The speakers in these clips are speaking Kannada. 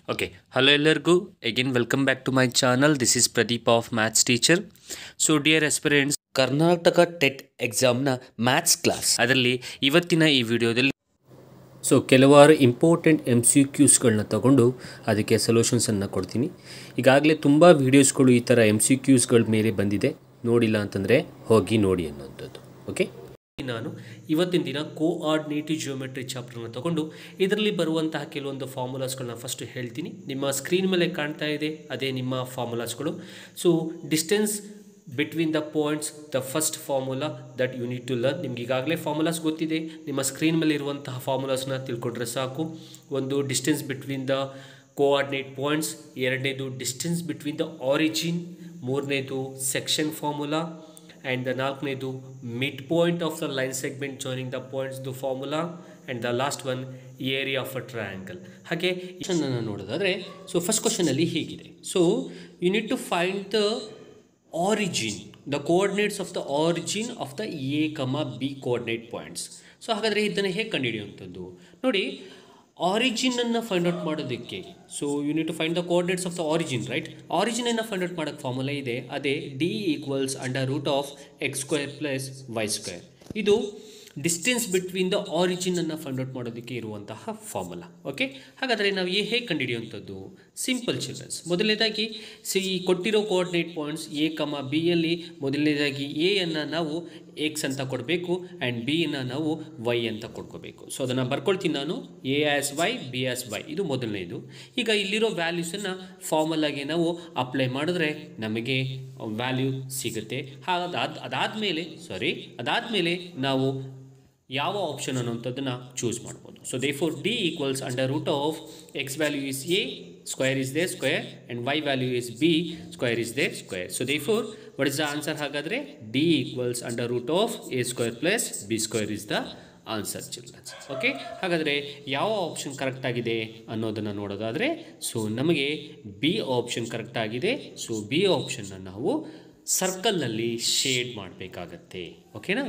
ಓಕೆ ಹಲೋ ಎಲ್ಲರಿಗೂ again welcome back to my channel this is Pradeep of maths teacher so dear aspirants Karnataka TET ಎಕ್ಸಾಮ್ನ ಮ್ಯಾಥ್ಸ್ ಕ್ಲಾಸ್ ಅದರಲ್ಲಿ ಇವತ್ತಿನ ಈ ವಿಡಿಯೋದಲ್ಲಿ ಸೊ ಕೆಲವಾರು ಇಂಪಾರ್ಟೆಂಟ್ ಎಮ್ ಸಿ ಕ್ಯೂಸ್ಗಳನ್ನ ತಗೊಂಡು ಅದಕ್ಕೆ ಸೊಲ್ಯೂಷನ್ಸನ್ನು ಕೊಡ್ತೀನಿ ಈಗಾಗಲೇ ತುಂಬ ವೀಡಿಯೋಸ್ಗಳು ಈ ಥರ ಎಮ್ ಸಿ ಕ್ಯೂಸ್ಗಳ ಮೇಲೆ ಬಂದಿದೆ ನೋಡಿಲ್ಲ ಅಂತಂದರೆ ಹೋಗಿ ನೋಡಿ ಅನ್ನೋಂಥದ್ದು ಓಕೆ ನಾನು ಇವತ್ತಿನ ದಿನ ಕೋಆರ್ಡಿನೇಟಿವ್ ಜಿಯೋಮೆಟ್ರಿ ಚಾಪ್ಟರ್ನ ತಗೊಂಡು ಇದರಲ್ಲಿ ಬರುವಂತಹ ಕೆಲವೊಂದು ಫಾರ್ಮುಲಾಸ್ಗಳನ್ನ ಫಸ್ಟ್ ಹೇಳ್ತೀನಿ ನಿಮ್ಮ ಸ್ಕ್ರೀನ್ ಮೇಲೆ ಕಾಣ್ತಾ ಇದೆ ಅದೇ ನಿಮ್ಮ ಫಾರ್ಮುಲಾಸ್ಗಳು so distance between the points the first formula that you need to learn ನಿಮ್ಗೆ ಈಗಾಗಲೇ ಫಾರ್ಮುಲಾಸ್ ಗೊತ್ತಿದೆ ನಿಮ್ಮ ಸ್ಕ್ರೀನ್ ಮೇಲೆ ಇರುವಂತಹ ಫಾರ್ಮುಲಾಸ್ನ ತಿಳ್ಕೊಂಡ್ರೆ ಸಾಕು ಒಂದು distance between the coordinate points ಎರಡನೇದು ಡಿಸ್ಟೆನ್ಸ್ ಬಿಟ್ವೀನ್ ದ ಆರಿಜಿನ್ ಮೂರನೇದು ಸೆಕ್ಷನ್ ಫಾರ್ಮುಲಾ ಆ್ಯಂಡ್ ದ ನಾಲ್ಕನೇದು mid point of the line segment joining the points ದು formula and the last one area of a triangle ಹಾಗೆ ಕ್ವಶನನ್ನು ನೋಡೋದಾದರೆ ಸೊ ಫಸ್ಟ್ ಕ್ವಶನಲ್ಲಿ ಹೀಗಿದೆ so you need to find the origin the coordinates of the origin of the A comma B coordinate points so ಹಾಗಾದರೆ ಇದನ್ನು ಹೇಗೆ ಕಂಡುಹಿಡಿಯುವಂಥದ್ದು ನೋಡಿ ಆರಿಜಿನನ್ನು ಫೈಂಡ್ ಔಟ್ ಮಾಡೋದಕ್ಕೆ so you need to find the coordinates of the origin right ಆರಿಜಿನನ್ನು ಫೈಂಡ್ ಔಟ್ ಮಾಡೋಕ್ಕೆ ಫಾರ್ಮುಲಾ ಇದೆ ಅದೇ D equals under root of X square plus Y square ಇದು ಡಿಸ್ಟೆನ್ಸ್ ಬಿಟ್ವೀನ್ ದ ಆರಿಜಿನನ್ನು ಫೈಂಡ್ ಔಟ್ ಮಾಡೋದಕ್ಕೆ ಇರುವಂತಹ ಫಾರ್ಮುಲಾ ಓಕೆ ಹಾಗಾದರೆ ನಾವು ಏ ಹೇಗೆ ಕಂಡುಹಿಡಿಯುವಂಥದ್ದು ಸಿಂಪಲ್ ಚಿಲ್ಡ್ರನ್ಸ್ ಮೊದಲನೇದಾಗಿ ಸಿ ಕೊಟ್ಟಿರೋ ಕೋಆರ್ಡಿನೇಟ್ ಪಾಯಿಂಟ್ಸ್ ಎ ಕಮ ಬಿಯಲ್ಲಿ ಮೊದಲನೇದಾಗಿ ಎ ಅನ್ನು ನಾವು ಎಕ್ಸ್ ಅಂತ ಕೊಡಬೇಕು ಆ್ಯಂಡ್ ಬಿಯನ್ನು ನಾವು ವೈ ಅಂತ ಕೊಡ್ಕೋಬೇಕು ಸೊ ಅದನ್ನು ಬರ್ಕೊಳ್ತೀನಿ ನಾನು A as Y B as Y ಇದು ಮೊದಲನೇದು ಈಗ ಇಲ್ಲಿರೋ ವ್ಯಾಲ್ಯೂಸನ್ನು ಫಾರ್ಮಲಾಗೆ ನಾವು ಅಪ್ಲೈ ಮಾಡಿದ್ರೆ ನಮಗೆ ವ್ಯಾಲ್ಯೂ ಸಿಗುತ್ತೆ ಅದಾದ ಅದಾದಮೇಲೆ ಸಾರಿ ಅದಾದಮೇಲೆ ನಾವು ಯಾವ ಆಪ್ಷನ್ ಅನ್ನೋಂಥದ್ದನ್ನು ಚೂಸ್ ಮಾಡ್ಬೋದು so therefore D equals under root of X value is A square is there square and Y value is B square is there square so therefore what is the answer ಹಾಗಾದರೆ D equals under root of A square plus B square is the answer childrens okay ಹಾಗಾದರೆ ಯಾವ ಆಪ್ಷನ್ ಕರೆಕ್ಟ್ ಆಗಿದೆ ಅನ್ನೋದನ್ನು ನೋಡೋದಾದರೆ ಸೊ ನಮಗೆ ಬಿ ಆಪ್ಷನ್ ಕರೆಕ್ಟ್ ಆಗಿದೆ ಸೊ ಬಿ ಆಪ್ಷನ್ನ ನಾವು ಸರ್ಕಲ್ನಲ್ಲಿ ಶೇಡ್ ಮಾಡಬೇಕಾಗತ್ತೆ ಓಕೆನಾ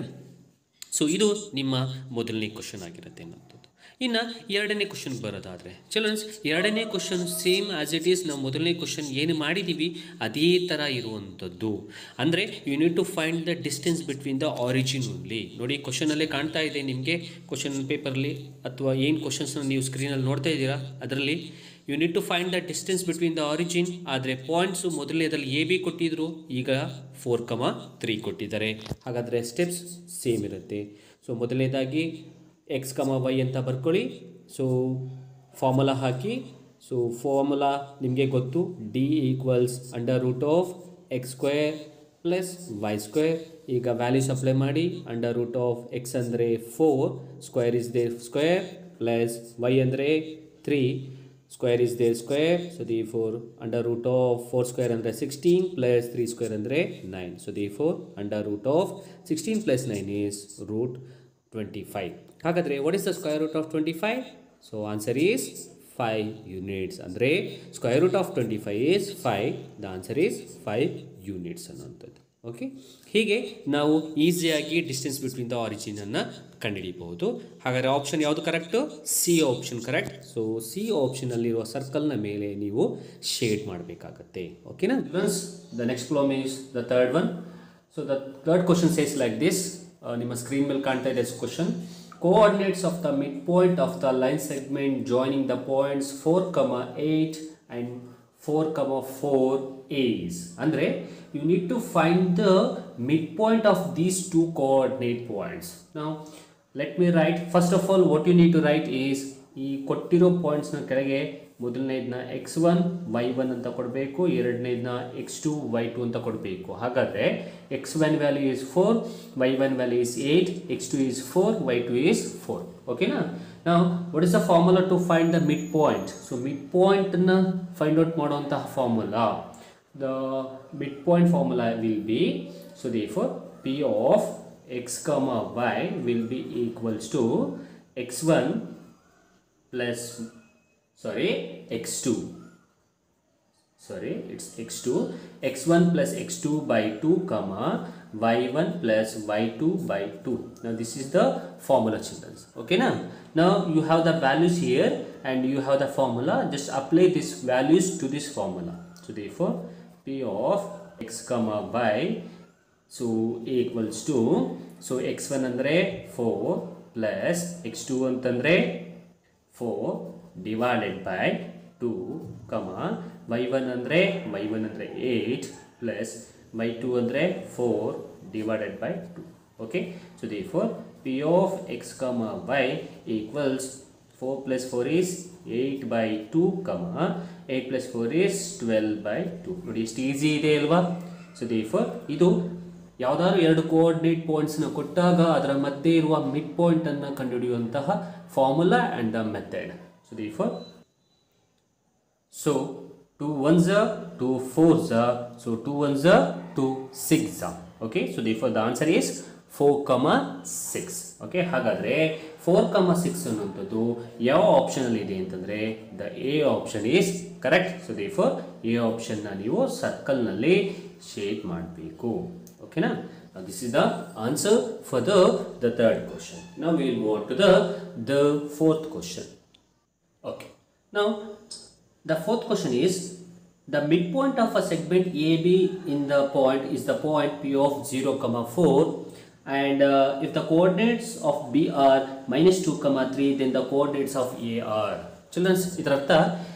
ಸೊ ಇದು ನಿಮ್ಮ ಮೊದಲನೇ ಕ್ವಶನ್ ಆಗಿರುತ್ತೆ ಅನ್ನೋಂಥದ್ದು ಇನ್ನು ಎರಡನೇ ಕ್ವಶನ್ಗೆ ಬರೋದಾದರೆ ಚಿಲ್ಡ್ರನ್ಸ್ ಎರಡನೇ question same as it is ನಾವು ಮೊದಲನೇ ಕ್ವಶನ್ ಏನು ಮಾಡಿದ್ದೀವಿ ಅದೇ ಥರ ಇರುವಂಥದ್ದು ಅಂದರೆ you need to find the distance between the origin only ನೋಡಿ ಕ್ವಶನಲ್ಲೇ ಕಾಣ್ತಾ ಇದೆ ನಿಮಗೆ ಕ್ವಶನ್ ಪೇಪರಲ್ಲಿ ಅಥವಾ ಏನು ಕ್ವಶನ್ಸ್ನ ನೀವು ಸ್ಕ್ರೀನಲ್ಲಿ ನೋಡ್ತಾ ಇದ್ದೀರಾ ಅದರಲ್ಲಿ you need to find the distance between the origin ಆದರೆ ಪಾಯಿಂಟ್ಸು ಮೊದಲನೇದಲ್ಲಿ ಎ ಬಿ ಕೊಟ್ಟಿದ್ರು ಈಗ ಫೋರ್ ಕಮ ತ್ರೀ ಕೊಟ್ಟಿದ್ದಾರೆ ಹಾಗಾದರೆ ಸ್ಟೆಪ್ಸ್ ಸೇಮ್ ಇರುತ್ತೆ ಸೊ ಮೊದಲನೇದಾಗಿ ಎಕ್ಸ್ ಕಮ ವೈ ಅಂತ ಬರ್ಕೊಳ್ಳಿ ಸೊ ಫಾರ್ಮುಲಾ ಹಾಕಿ ಸೊ ಫಾರ್ಮುಲಾ ನಿಮಗೆ ಗೊತ್ತು D equals under root of X square plus Y square ಈಗ ವ್ಯಾಲ್ಯೂಸ್ ಅಪ್ಲೈ ಮಾಡಿ ಅಂಡರ್ ರೂಟ್ ಆಫ್ ಎಕ್ಸ್ ಅಂದರೆ four square is there square plus Y ಅಂದರೆ three square is there square so therefore under root of four square ಅಂದರೆ ಸಿಕ್ಸ್ಟೀನ್ ಪ್ಲಸ್ ತ್ರೀ ಸ್ಕ್ವೇರ್ ಅಂದರೆ nine so therefore under root of sixteen plus nine is root twenty five ಹಾಗಾದರೆ what is the square root of twenty five so answer is five units ಅಂದರೆ square root of twenty five is five the answer is five units ಅನ್ನೋಂಥದ್ದು ಓಕೆ ಹೀಗೆ ನಾವು ಈಸಿಯಾಗಿ ಡಿಸ್ಟೆನ್ಸ್ ಬಿಟ್ವೀನ್ ದ ಆರಿಜಿನನ್ನು ಕಂಡುಹಿಡಿಬಹುದು ಹಾಗಾದರೆ ಆಪ್ಷನ್ ಯಾವುದು correct C option correct so C ಆಪ್ಷನಲ್ಲಿರುವ ಸರ್ಕಲ್ನ ಮೇಲೆ ನೀವು ಶೇಡ್ ಮಾಡಬೇಕಾಗತ್ತೆ ಓಕೆನಾ the next problem is the third one so the third question says like this ನಿಮ್ಮ ಸ್ಕ್ರೀನ್ ಮೇಲೆ ಕಾಣ್ತಾ ಇದೆ question coordinates of the mid point of the line segment joining the points four comma eight and four comma four is ಅಂದರೆ you need to find the mid point of these two coordinate points ನಾವು let me write first of all what you need to write is ಈ ಕೊಟ್ಟಿರೋ ಪಾಯಿಂಟ್ಸ್ನ ಕೆಳಗೆ ಮೊದಲನೇದನ್ನ ಎಕ್ಸ್ ಒನ್ ವೈ ಒನ್ ಅಂತ ಕೊಡಬೇಕು ಎರಡನೇದನ್ನ ಎಕ್ಸ್ ಟು ವೈ ಟು ಅಂತ ಕೊಡಬೇಕು ಹಾಗಾದರೆ X one value is four Y one value is eight X two is four Y two is four ಓಕೆನಾ ನಾವು what is the formula to find the mid point so mid ಪಾಯಿಂಟನ್ನು ಫೈಂಡ್ ಔಟ್ ಮಾಡುವಂತಹ formula the mid point formula will be so therefore P of X comma Y will be equals to X one plus sorry x2 sorry it's x2 x1 plus x2 by 2 comma y1 plus y2 by 2 now this is the formula children okay now now you have the values here and you have the formula just apply these values to this formula so therefore p of x comma y so a equals to so x1 ಅಂದರೆ 4 plus x2 ಅಂತಂದರೆ 4 divided by 2 comma y1 ಅಂದರೆ y1 ಅಂದರೆ 8 plus y2 ಅಂದರೆ 4 divided by 2 okay so therefore p of x comma y equals 4 plus 4 is 8 by 2 comma 8 plus 4 is 12 by 2 ನೋಡಿ ಎಷ್ಟು ಈಸಿ ಇದೆ ಅಲ್ವಾ ಸೊ ದೇಫರ್ ಇದು ಯಾವುದಾದ್ರು ಎರಡು ಕೋಆರ್ಡಿನೇಟ್ ಪಾಯಿಂಟ್ಸ್ನ ಕೊಟ್ಟಾಗ ಅದರ ಮಧ್ಯೆ ಇರುವ ಮಿಡ್ ಪಾಯಿಂಟನ್ನು ಕಂಡುಹಿಡಿಯುವಂತಹ formula and the method so therefore So 2 ones are 2 fours are so 2 ones are 2 six are okay so therefore the answer is 4 comma 6 okay ಹಾಗಾದ್ರೆ 4 comma 6 ಅನ್ನುವಂಥದ್ದು ಯಾವ ಆಪ್ಷನ್ ಅಲ್ಲಿ ಇದೆ ಅಂತಂದ್ರೆ the A option is correct so therefore A option ನ ನೀವು ಸರ್ಕಲ್ ನಲ್ಲಿ ಶೇಡ್ ಮಾಡಬೇಕು ಓಕೆನಾ this is the answer for the the third question ನಾವು will move to the the fourth question Okay. Now, the fourth question is the midpoint of a segment AB in the point is the point P of 0, comma 4 and uh, if the coordinates of B are minus 2, comma 3 then the coordinates of A are. Children, ಇದರರ್ಥ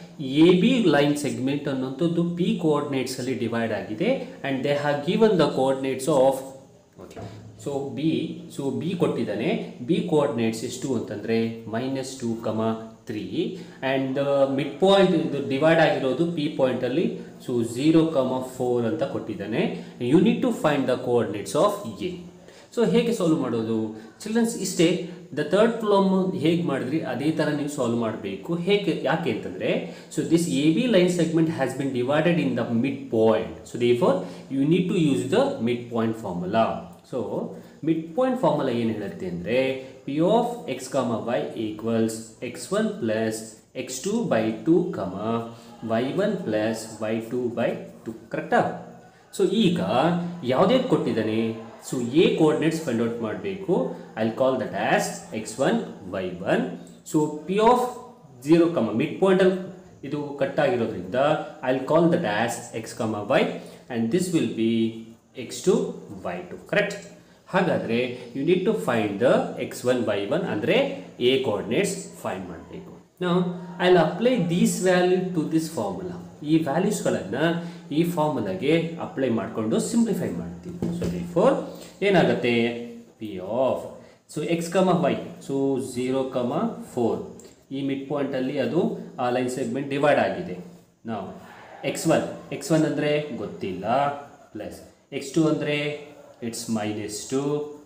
ಎ ಬಿ ಲೈನ್ ಸೆಗ್ಮೆಂಟ್ ಅನ್ನೋಂಥದ್ದು ಪಿ ಕೋಆರ್ಡಿನೇಟ್ಸ್ ಅಲ್ಲಿ ಡಿವೈಡ್ ಆಗಿದೆ and they have given the coordinates of okay so B so B ಕೊಟ್ಟಿದ್ದಾನೆ ಬಿ ಕೋಆರ್ಡಿನೇಟ್ಸ್ ಎಷ್ಟು ಅಂತಂದರೆ minus two comma three and mid point ಇದು ಡಿವೈಡ್ ಆಗಿರೋದು ಪಿ ಪಾಯಿಂಟಲ್ಲಿ ಸೊ ಝೀರೋ ಕಮ ಫೋರ್ ಅಂತ ಕೊಟ್ಟಿದ್ದಾನೆ you need to find the coordinates of A so ಹೇಗೆ ಸಾಲ್ವ್ ಮಾಡೋದು ಚಿಲ್ಡ್ರನ್ಸ್ ಇಷ್ಟೇ ದ ಥರ್ಡ್ ಪ್ರಾಬ್ಲಮ್ ಹೇಗೆ ಮಾಡಿದ್ರಿ ಅದೇ ಥರ ನೀವು ಸಾಲ್ವ್ ಮಾಡಬೇಕು ಹೇಗೆ ಯಾಕೆ ಅಂತಂದರೆ so this A B line segment has been divided in the mid point so therefore you need to use the mid point formula so mid point formula ಏನು ಹೇಳುತ್ತೆ ಅಂದರೆ P of X comma Y equals X one plus X two by two comma Y one plus Y two by two ಕರೆಕ್ಟಾ ಸೊ ಈಗ ಯಾವುದೇ ಕೊಟ್ಟಿದ್ದಾನೆ so A coordinates find out ಮಾಡಬೇಕು I call that as X one Y one so P of zero comma mid ಪಾಯಿಂಟಲ್ಲಿ ಇದು ಕಟ್ ಆಗಿರೋದ್ರಿಂದ I call that as X comma Y and this will be X two Y two correct ಹಾಗಾದರೆ you need to find the X one Y one ಅಂದರೆ ಎ ಕೋಆರ್ಡಿನೇಟ್ಸ್ ಫೈಂಡ್ ಮಾಡಬೇಕು ನಾವು I apply these value to this formula ಈ ವ್ಯಾಲ್ಯೂಸ್ಗಳನ್ನು ಈ ಫಾರ್ಮುಲಾಗೆ ಅಪ್ಲೈ ಮಾಡಿಕೊಂಡು ಸಿಂಪ್ಲಿಫೈ ಮಾಡ್ತೀವಿ ಸೊ ದಿ ಫೋರ್ ಏನಾಗುತ್ತೆ P of so X comma Y so zero comma four ಈ ಮಿಡ್ ಪಾಯಿಂಟಲ್ಲಿ ಅದು ಆ ಲೈನ್ ಸೆಗ್ಮೆಂಟ್ ಡಿವೈಡ್ ಆಗಿದೆ ನಾವು ಎಕ್ಸ್ ಒನ್ ಎಕ್ಸ್ ಒನ್ ಅಂದರೆ ಗೊತ್ತಿಲ್ಲ ಪ್ಲಸ್ ಎಕ್ಸ್ ಟು ಅಂದರೆ it's minus two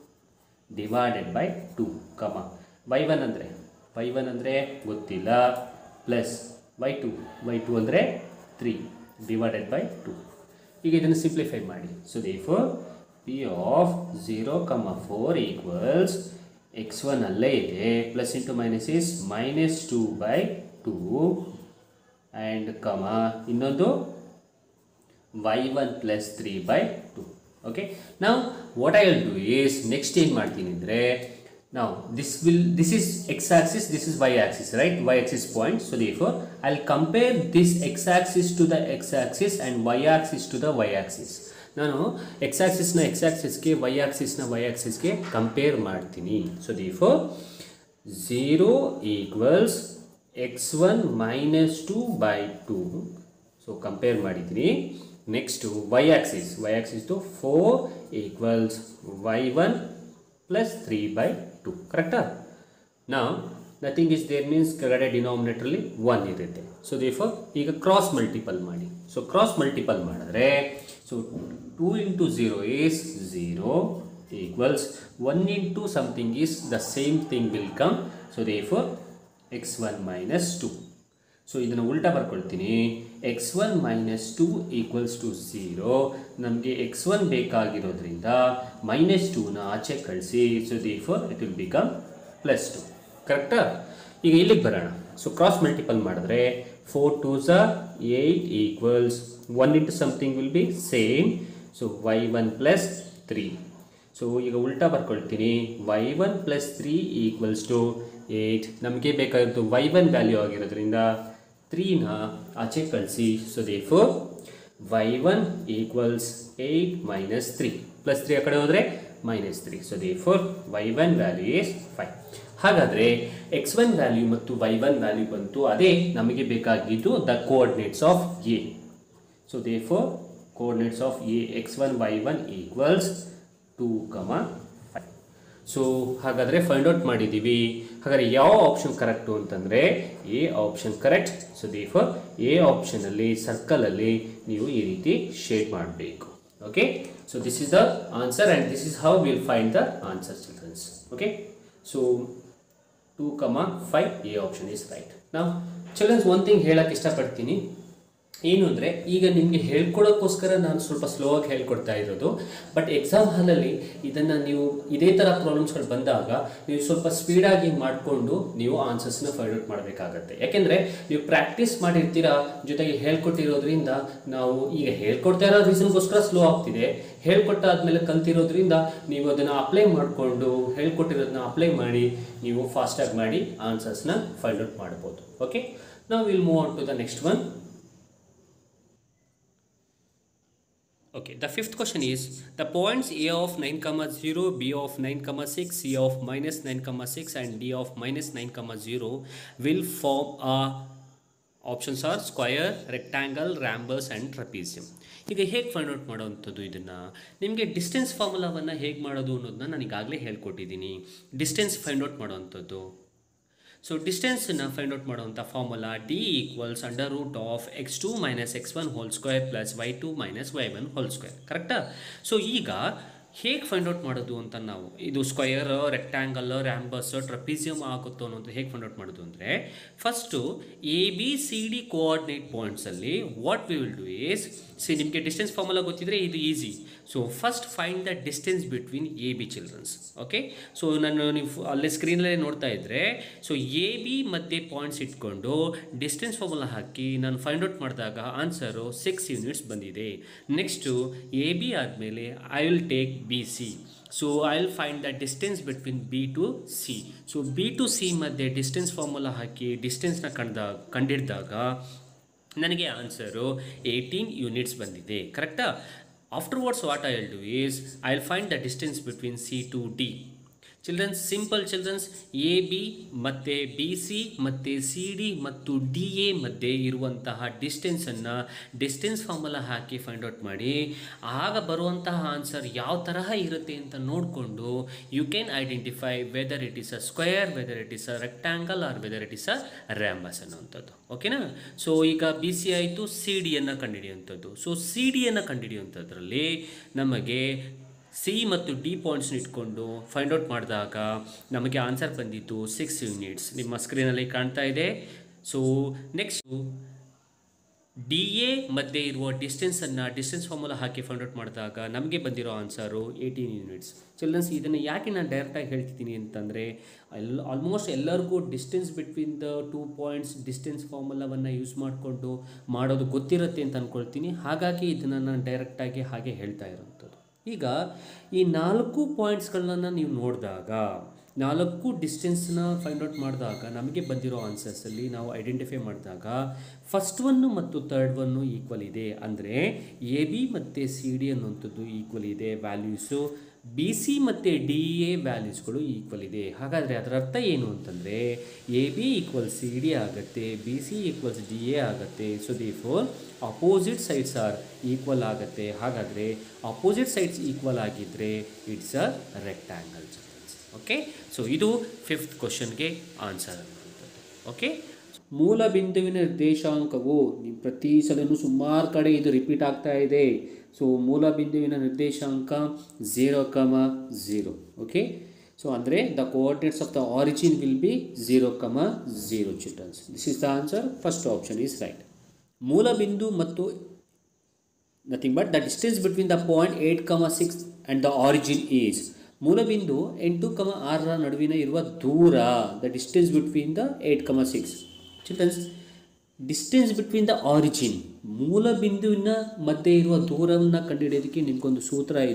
divided by two comma Y one ಅಂದರೆ ವೈ ಒನ್ ಅಂದರೆ ಗೊತ್ತಿಲ್ಲ plus Y two Y two ಅಂದರೆ ತ್ರೀ ಡಿವೈಡೆಡ್ ಬೈ ಟು ಈಗ ಇದನ್ನು ಸಿಂಪ್ಲಿಫೈ ಮಾಡಿ so therefore P of zero comma four equals X one ಅಲ್ಲೇ ಇದೆ plus into minus is minus two by two and comma ಇನ್ನೊಂದು y one plus three by two okay ನಾವು what I will do is next ಏನು ಮಾಡ್ತೀನಿ ಅಂದರೆ ನಾವು this will this is x axis this is y axis right y axis point so therefore I will compare this x axis to the x axis and y axis to the y axis ನಾನು ಎಕ್ಸ್ ಆಕ್ಸಿಸ್ನ ಎಕ್ಸ್ ಆಕ್ಸಿಸ್ಗೆ ವೈ ಆಕ್ಸಿಸ್ನ ವೈ ಆಕ್ಸಿಸ್ಗೆ ಕಂಪೇರ್ ಮಾಡ್ತೀನಿ so therefore zero equals X one minus two by two so compare ಮಾಡಿದ್ದೀನಿ ನೆಕ್ಸ್ಟು ವೈ ಆಕ್ಸಿಸ್ ವೈ ಆಕ್ಸಿಸ್ದು for equals y one plus three by two ಕರೆಕ್ಟಾ ನಾವು ನಥಿಂಗ್ ಇಸ್ ದೇರ್ ಮೀನ್ಸ್ ಕೆಳಗಡೆ ಡಿನಾಮಿನೇಟ್ರಲ್ಲಿ ಒನ್ ಇರುತ್ತೆ ಸೊ ದೇಫೋರ್ ಈಗ ಕ್ರಾಸ್ ಮಲ್ಟಿಪಲ್ ಮಾಡಿ ಸೊ ಕ್ರಾಸ್ ಮಲ್ಟಿಪಲ್ ಮಾಡಿದ್ರೆ so two into zero is zero equals one into something is the same thing will come so therefore x one minus two so ಇದನ್ನು ಉಲ್ಟಾ ಬರ್ಕೊಳ್ತೀನಿ x one minus two equals to zero ನಮಗೆ ಎಕ್ಸ್ ಒನ್ ಬೇಕಾಗಿರೋದ್ರಿಂದ ಮೈನಸ್ ಟೂನ ಆಚೆ ಕಳಿಸಿ so therefore it will become plus two ಕರೆಕ್ಟಾ ಈಗ ಇಲ್ಲಿಗೆ ಬರೋಣ ಸೊ ಕ್ರಾಸ್ ಮಲ್ಟಿಪಲ್ ಮಾಡಿದ್ರೆ ಫೋರ್ ಟೂ ಝ eight equals one into something will be same so y one plus three so ಈಗ ಉಲ್ಟಾ ಬರ್ಕೊಳ್ತೀನಿ y one plus three equals to eight ನಮಗೆ ಬೇಕಾಗಿರೋದು ವೈ ಒನ್ ವ್ಯಾಲ್ಯೂ ಆಗಿರೋದ್ರಿಂದ ತ್ರೀನ ಆಚೆ ಕಳಿಸಿ so therefore Y one equals eight minus three plus three ಆ ಕಡೆ ಹೋದರೆ minus three so therefore Y one value is five ಹಾಗಾದರೆ ಎಕ್ಸ್ ಒನ್ ವ್ಯಾಲ್ಯೂ ಮತ್ತು ವೈ ಒನ್ ವ್ಯಾಲ್ಯೂ ಬಂತು ಅದೇ ನಮಗೆ ಬೇಕಾಗಿದ್ದು the coordinates of A so therefore coordinates of A x one Y one equals two comma five so ಹಾಗಾದರೆ ಫೈಂಡ್ ಔಟ್ ಮಾಡಿದ್ದೀವಿ ಹಾಗಾದರೆ ಯಾವ ಆಪ್ಷನ್ ಕರೆಕ್ಟು ಅಂತಂದರೆ A option correct so therefore A ಆಪ್ಷನಲ್ಲಿ ಸರ್ಕಲಲ್ಲಿ ನೀವು ಈ ರೀತಿ ಶೇಡ್ ಮಾಡಬೇಕು okay so this is the answer and this is how will find the answer childrens okay so two comma five A option is right ನಾವು ಚಿಲ್ಡ್ರನ್ಸ್ ಒನ್ ಥಿಂಗ್ ಹೇಳಕ್ಕೆ ಇಷ್ಟಪಡ್ತೀನಿ ಏನು ಅಂದರೆ ಈಗ ನಿಮಗೆ ಹೇಳ್ಕೊಡೋಕ್ಕೋಸ್ಕರ ನಾನು ಸ್ವಲ್ಪ ಸ್ಲೋ ಆಗಿ ಹೇಳ್ಕೊಡ್ತಾ ಇರೋದು ಬಟ್ ಎಕ್ಸಾಮ್ ಹಾಲಲ್ಲಿ ಇದನ್ನು ನೀವು ಇದೇ ಥರ ಪ್ರಾಬ್ಲಮ್ಸ್ಗಳು ಬಂದಾಗ ನೀವು ಸ್ವಲ್ಪ ಸ್ಪೀಡಾಗಿ ಮಾಡಿಕೊಂಡು ನೀವು ಆನ್ಸರ್ಸ್ನ ಫೈಂಡ್ ಔಟ್ ಮಾಡಬೇಕಾಗತ್ತೆ ಯಾಕೆಂದರೆ ನೀವು ಪ್ರಾಕ್ಟೀಸ್ ಮಾಡಿರ್ತೀರಾ ಜೊತೆಗೆ ಹೇಳ್ಕೊಟ್ಟಿರೋದ್ರಿಂದ ನಾವು ಈಗ ಹೇಳ್ಕೊಡ್ತಾ ಇರೋ ರೀಸನ್ಗೋಸ್ಕರ ಸ್ಲೋ ಆಗ್ತಿದೆ ಹೇಳ್ಕೊಟ್ಟಾದ್ಮೇಲೆ ಕಲ್ತಿರೋದ್ರಿಂದ ನೀವು ಅದನ್ನು ಅಪ್ಲೈ ಮಾಡಿಕೊಂಡು ಹೇಳ್ಕೊಟ್ಟಿರೋದನ್ನ ಅಪ್ಲೈ ಮಾಡಿ ನೀವು ಫಾಸ್ಟಾಗಿ ಮಾಡಿ ಆನ್ಸರ್ಸ್ನ ಫೈಂಡ್ ಔಟ್ ಮಾಡ್ಬೋದು ಓಕೆ ನಾವು will move on to the next one Okay, the fifth question is the points A of 9 comma 0, B of 9 comma 6, C of minus 9 comma 6 and D of minus 9 comma 0 will form a options are square rectangle rhombus and trapezium ಈಗ ಹೇಗೆ ಫೈಂಡ್ ಔಟ್ ಮಾಡೋವಂಥದ್ದು ಇದನ್ನು ನಿಮಗೆ ಡಿಸ್ಟೆನ್ಸ್ ಫಾರ್ಮುಲಾವನ್ನು ಹೇಗೆ ಮಾಡೋದು ಅನ್ನೋದನ್ನ ನಾನು ಈಗಾಗಲೇ ಹೇಳ್ಕೊಟ್ಟಿದ್ದೀನಿ ಡಿಸ್ಟೆನ್ಸ್ ಫೈಂಡ್ ಔಟ್ ಮಾಡೋವಂಥದ್ದು ಸೊ ಡಿಸ್ಟೆನ್ಸನ್ನು ಫೈಂಡ್ ಔಟ್ ಮಾಡುವಂಥ formula d equals under root of x two minus X one whole square plus Y two minus y one whole square ಕರೆಕ್ಟಾ ಸೊ ಈಗ ಹೇಗೆ ಫೈಂಡ್ ಔಟ್ ಮಾಡೋದು ಅಂತ ನಾವು ಇದು ಸ್ಕ್ವಯರ್ ರೆಕ್ಟ್ಯಾಂಗಲ್ ರ್ಯಾಂಬಸ್ ಟ್ರಪೀಸಿಯಮ್ ಆಗುತ್ತೋ ಅನ್ನೋದು ಹೇಗೆ ಫೈಂಡ್ ಔಟ್ ಮಾಡೋದು ಅಂದರೆ first A B C D coordinate ಪಾಯಿಂಟ್ಸಲ್ಲಿ what we will do is see ನಿಮಗೆ ಡಿಸ್ಟೆನ್ಸ್ ಫಾರ್ಮುಲಾ ಗೊತ್ತಿದ್ರೆ ಇದು easy so first find the distance between A B childrens okay so ನಾನು ನೀವು ಅಲ್ಲೇ ಸ್ಕ್ರೀನಲ್ಲೇ ನೋಡ್ತಾ ಇದ್ದರೆ ಸೊ ಎ ಬಿ ಮತ್ತು ಪಾಯಿಂಟ್ಸ್ ಇಟ್ಕೊಂಡು ಡಿಸ್ಟೆನ್ಸ್ ಫಾರ್ಮುಲಾ ಹಾಕಿ ನಾನು ಫೈಂಡ್ ಔಟ್ ಮಾಡಿದಾಗ ಆನ್ಸರು ಸಿಕ್ಸ್ ಯೂನಿಟ್ಸ್ ಬಂದಿದೆ ನೆಕ್ಸ್ಟು ಎ ಬಿ ಆದಮೇಲೆ I will take B C so I will find the distance between B to C so B to C ಮಧ್ಯೆ ಡಿಸ್ಟೆನ್ಸ್ ಫಾರ್ಮುಲಾ ಹಾಕಿ ಡಿಸ್ಟೆನ್ಸ್ನ ಕಂಡ್ದಾಗ ಕಂಡಿಡಿದಾಗ ನನಗೆ ಆನ್ಸರು ಏಯ್ಟೀನ್ ಯೂನಿಟ್ಸ್ ಬಂದಿದೆ ಕರೆಕ್ಟಾ afterwards what I will do is I will find the distance between C to D childrens simple childrens A B ಮತ್ತು ಬಿ ಸಿ ಮತ್ತು ಸಿ ಡಿ ಮತ್ತು ಡಿ ಎ ಮಧ್ಯೆ ಇರುವಂತಹ ಡಿಸ್ಟೆನ್ಸನ್ನು ಡಿಸ್ಟೆನ್ಸ್ ಫಾರ್ಮುಲಾ ಹಾಕಿ ಫೈಂಡ್ ಔಟ್ ಮಾಡಿ ಆಗ ಬರುವಂತಹ ಆನ್ಸರ್ ಯಾವ ತರಹ ಇರುತ್ತೆ ಅಂತ ನೋಡಿಕೊಂಡು you can identify whether it is a square whether it is a rectangle or whether it is a rhombus ಅನ್ನುವಂಥದ್ದು ಓಕೆನಾ ಸೊ ಈಗ ಬಿ ಸಿ ಆಯಿತು ಸಿ ಡಿಯನ್ನು ಕಂಡುಹಿಡಿಯುವಂಥದ್ದು ಸೊ ಸಿ ಡಿಯನ್ನು ಕಂಡುಹಿಡಿಯುವಂಥದ್ರಲ್ಲಿ ನಮಗೆ ಸಿ ಮತ್ತು ಡಿ ಪಾಯಿಂಟ್ಸ್ನ ಇಟ್ಕೊಂಡು ಫೈಂಡ್ ಔಟ್ ಮಾಡಿದಾಗ ನಮಗೆ ಆನ್ಸರ್ ಬಂದಿತ್ತು ಸಿಕ್ಸ್ ಯೂನಿಟ್ಸ್ ನಿಮ್ಮ ಸ್ಕ್ರೀನಲ್ಲಿ ಕಾಣ್ತಾ ಇದೆ ಸೊ ನೆಕ್ಸ್ಟು ಡಿ ಎ ಮಧ್ಯೆ ಇರುವ ಡಿಸ್ಟೆನ್ಸನ್ನು ಡಿಸ್ಟೆನ್ಸ್ ಫಾರ್ಮುಲಾ ಹಾಕಿ ಫೈಂಡ್ ಔಟ್ ಮಾಡಿದಾಗ ನಮಗೆ ಬಂದಿರೋ ಆನ್ಸರು ಏಯ್ಟೀನ್ ಯೂನಿಟ್ಸ್ ಚಿಲ್ಡ್ರನ್ಸ್ ಇದನ್ನು ಯಾಕೆ ನಾನು ಡೈರೆಕ್ಟಾಗಿ ಹೇಳ್ತಿದ್ದೀನಿ ಅಂತಂದರೆ ಎಲ್ಲ ಆಲ್ಮೋಸ್ಟ್ ಎಲ್ಲರಿಗೂ distance between the two points distance ಫಾರ್ಮುಲಾವನ್ನು ಯೂಸ್ ಮಾಡಿಕೊಂಡು ಮಾಡೋದು ಗೊತ್ತಿರುತ್ತೆ ಅಂತ ಅಂದ್ಕೊಳ್ತೀನಿ ಹಾಗಾಗಿ ಇದನ್ನು ನಾನು ಡೈರೆಕ್ಟಾಗಿ ಹಾಗೆ ಹೇಳ್ತಾ ಇರೋಂಥದ್ದು ಈಗ ಈ ನಾಲ್ಕು ಪಾಯಿಂಟ್ಸ್ಗಳನ್ನ ನೀವು ನೋಡಿದಾಗ ನಾಲ್ಕು ಡಿಸ್ಟೆನ್ಸ್ನ ಫೈಂಡ್ ಔಟ್ ಮಾಡಿದಾಗ ನಮಗೆ ಬಂದಿರೋ ಆನ್ಸರ್ಸಲ್ಲಿ ನಾವು ಐಡೆಂಟಿಫೈ ಮಾಡಿದಾಗ ಫಸ್ಟ್ ಒನ್ನು ಮತ್ತು ತರ್ಡ್ ಒನ್ನು ಈಕ್ವಲ್ ಇದೆ ಅಂದರೆ ಎ ಬಿ ಮತ್ತು ಸಿ ಡಿ ಅನ್ನುವಂಥದ್ದು ಈಕ್ವಲ್ ಇದೆ ವ್ಯಾಲ್ಯೂಸು ಬಿ ಸಿ ಮತ್ತು ಡಿ ಎ ವ್ಯಾಲ್ಯೂಸ್ಗಳು ಈಕ್ವಲ್ ಇದೆ ಹಾಗಾದರೆ ಅದರ ಅರ್ಥ ಏನು ಅಂತಂದರೆ A B equal C D ಆಗುತ್ತೆ B C equals D A ಆಗುತ್ತೆ so therefore opposite sides are equal ಆಗುತ್ತೆ ಹಾಗಾದರೆ ಅಪೋಸಿಟ್ ಸೈಡ್ಸ್ ಈಕ್ವಲ್ ಆಗಿದ್ದರೆ it's a rectangle okay so ಇದು ಫಿಫ್ತ್ ಕ್ವಶನ್ಗೆ ಆನ್ಸರ್ ಅನ್ನುವಂಥದ್ದು ಓಕೆ ಮೂಲ ಬಿಂದುವಿನ ನಿರ್ದೇಶಾಂಕವು ನೀವು ಪ್ರತಿ ಸಲನೂ ಸುಮಾರು ಕಡೆ ಇದು ರಿಪೀಟ್ ಆಗ್ತಾ ಇದೆ ಸೊ ಮೂಲ ಬಿಂದುವಿನ ನಿರ್ದೇಶಾಂಕ zero comma zero okay so ಅಂದರೆ the coordinates of the origin will be zero comma zero childrens this is the answer first option is right ಮೂಲ ಬಿಂದು ಮತ್ತು nothing but the distance between the point eight comma six and the origin is ಮೂಲಬಿಂದು ಎಂಟು ಕಮ ಆರರ ನಡುವಿನ ಇರುವ ದೂರ the distance between the eight comma six childrens distance between the origin ಮೂಲ ಬಿಂದುವಿನ ಮಧ್ಯೆ ಇರುವ ದೂರವನ್ನು ಕಂಡುಹಿಡಿಯೋದಕ್ಕೆ ನಿಮಗೊಂದು ಸೂತ್ರ ಇದೆ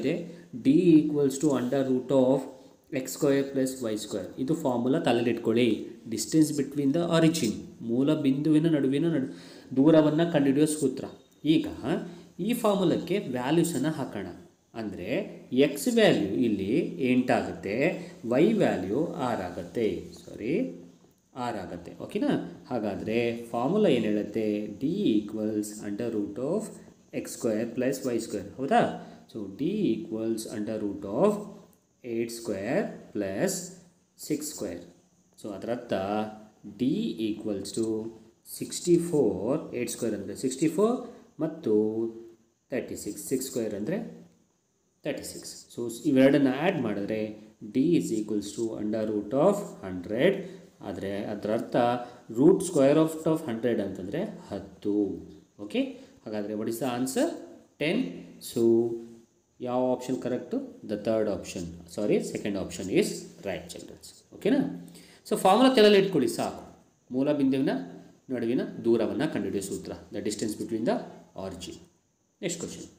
d equals to under root of X square plus Y square ಇದು ಫಾರ್ಮುಲಾ ತಲೆಲಿಟ್ಕೊಳ್ಳಿ ಡಿಸ್ಟೆನ್ಸ್ ಬಿಟ್ವೀನ್ ದ ಆರಿಜಿನ್ ಮೂಲ ಬಿಂದುವಿನ ನಡುವಿನ ನಡು ದೂರವನ್ನು ಕಂಡುಹಿಡಿಯೋ ಸೂತ್ರ ಈಗ ಈ ಫಾರ್ಮುಲಕ್ಕೆ ವ್ಯಾಲ್ಯೂಸನ್ನು ಹಾಕೋಣ ಅಂದರೆ ಎಕ್ಸ್ ವ್ಯಾಲ್ಯೂ ಇಲ್ಲಿ ಎಂಟಾಗುತ್ತೆ ವೈ ವ್ಯಾಲ್ಯೂ ಆರಾಗುತ್ತೆ ಸಾರಿ ಆರ್ ಆಗುತ್ತೆ ಓಕೆನಾ ಹಾಗಾದರೆ ಫಾರ್ಮುಲಾ ಏನು ಹೇಳುತ್ತೆ d equals under root of X square plus Y square ಹೌದಾ so d equals under root of eight square plus six square so ಅದರ ಅರ್ಥ d equals to sixty four eight square ಅಂದರೆ ಸಿಕ್ಸ್ಟಿ ಫೋರ್ ಮತ್ತು ತರ್ಟಿ ಸಿಕ್ಸ್ ಸಿಕ್ಸ್ ಸ್ಕ್ವೇರ್ ಅಂದರೆ ತರ್ಟಿ ಸಿಕ್ಸ್ ಸೊ ಇವೆರಡನ್ನು ಆ್ಯಡ್ ಮಾಡಿದ್ರೆ d is equals to under root of hundred ಆದರೆ ಅದರ ಅರ್ಥ root square of of hundred ಅಂತಂದರೆ ಹತ್ತು ಓಕೆ ಹಾಗಾದರೆ what is the answer ten so ಯಾವ option correct the third option sorry second option is right childrens ಓಕೆನಾ ಸೊ ಫಾರ್ಮುಲಾ ತಲೆಯಲ್ಲಿ ಇಟ್ಕೊಳ್ಳಿ ಸಾಕು ಮೂಲ ಬಿಂದುವಿನ ನಡುವಿನ ದೂರವನ್ನು ಕಂಡುಹಿಡಿಯೋ ಸೂತ್ರ the distance between the origin next question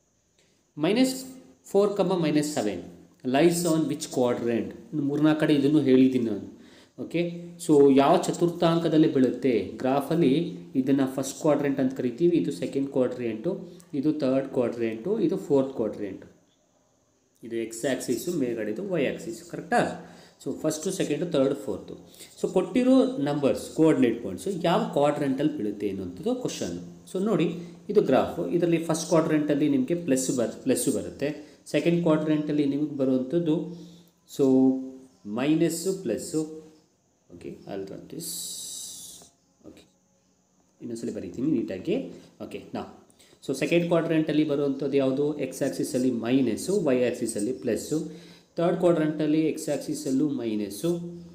minus four comma minus seven lies on which quadrant ಮೂರ್ನಾಲ್ಕು ಕಡೆ ಇದನ್ನು ಹೇಳಿದ್ದೀನಿ ನಾನು ಓಕೆ ಸೊ ಯಾವ ಚತುರ್ಥಾಂಕದಲ್ಲಿ ಬೀಳುತ್ತೆ ಗ್ರಾಫಲ್ಲಿ ಇದನ್ನು ಫಸ್ಟ್ ಕ್ವಾಡ್ರೆಂಟ್ ಅಂತ ಕರಿತೀವಿ ಇದು ಸೆಕೆಂಡ್ ಕ್ವಾಡ್ರೆಂಟು ಇದು ತರ್ಡ್ ಕ್ವಾಡ್ರೆಂಟು ಇದು ಫೋರ್ತ್ ಕ್ವಾಡ್ರೆಂಟು ಇದು ಎಕ್ಸ್ ಆ್ಯಕ್ಸಿಸು ಮೇಲ್ಗಡೆದು ವೈ ಆ್ಯಕ್ಸಿಸು ಕರೆಕ್ಟಾ so first second third fourth so ಕೊಟ್ಟಿರೋ ನಂಬರ್ಸ್ ಕೋಆರ್ಡಿನೇಟ್ ಪಾಯಿಂಟ್ಸು ಯಾವ ಕ್ವಾಡ್ರೆಂಟಲ್ಲಿ ಬೀಳುತ್ತೆ ಅನ್ನೋಂಥದ್ದು ಕ್ವಶನ್ನು ಸೊ ನೋಡಿ ಇದು ಗ್ರಾಫು ಇದರಲ್ಲಿ ಫಸ್ಟ್ ಕ್ವಾಡ್ರೆಂಟಲ್ಲಿ ನಿಮಗೆ ಪ್ಲಸ್ ಬರ್ ಪ್ಲಸ್ಸು ಬರುತ್ತೆ ಸೆಕೆಂಡ್ ಕ್ವಾಡ್ರೆಂಟಲ್ಲಿ ನಿಮಗೆ ಬರುವಂಥದ್ದು so minus plus okay all this okay ಇನ್ನೊಂದ್ಸಲಿ ಬರೀತೀನಿ ನೀಟಾಗಿ ಓಕೆ ನಾ ಸೊ ಸೆಕೆಂಡ್ ಕ್ವಾಡ್ರೆಂಟಲ್ಲಿ ಬರುವಂಥದ್ದು ಯಾವುದು ಎಕ್ಸ್ ಆ್ಯಕ್ಸಿಸಲ್ಲಿ ಮೈನಸ್ಸು ವೈ ಆ್ಯಕ್ಸಿಸಲ್ಲಿ ಪ್ಲಸ್ಸು ತರ್ಡ್ ಕ್ವಾಡ್ರೆಂಟಲ್ಲಿ ಎಕ್ಸ್ ಆ್ಯಕ್ಸಿಸಲ್ಲೂ ಮೈನಸ್ಸು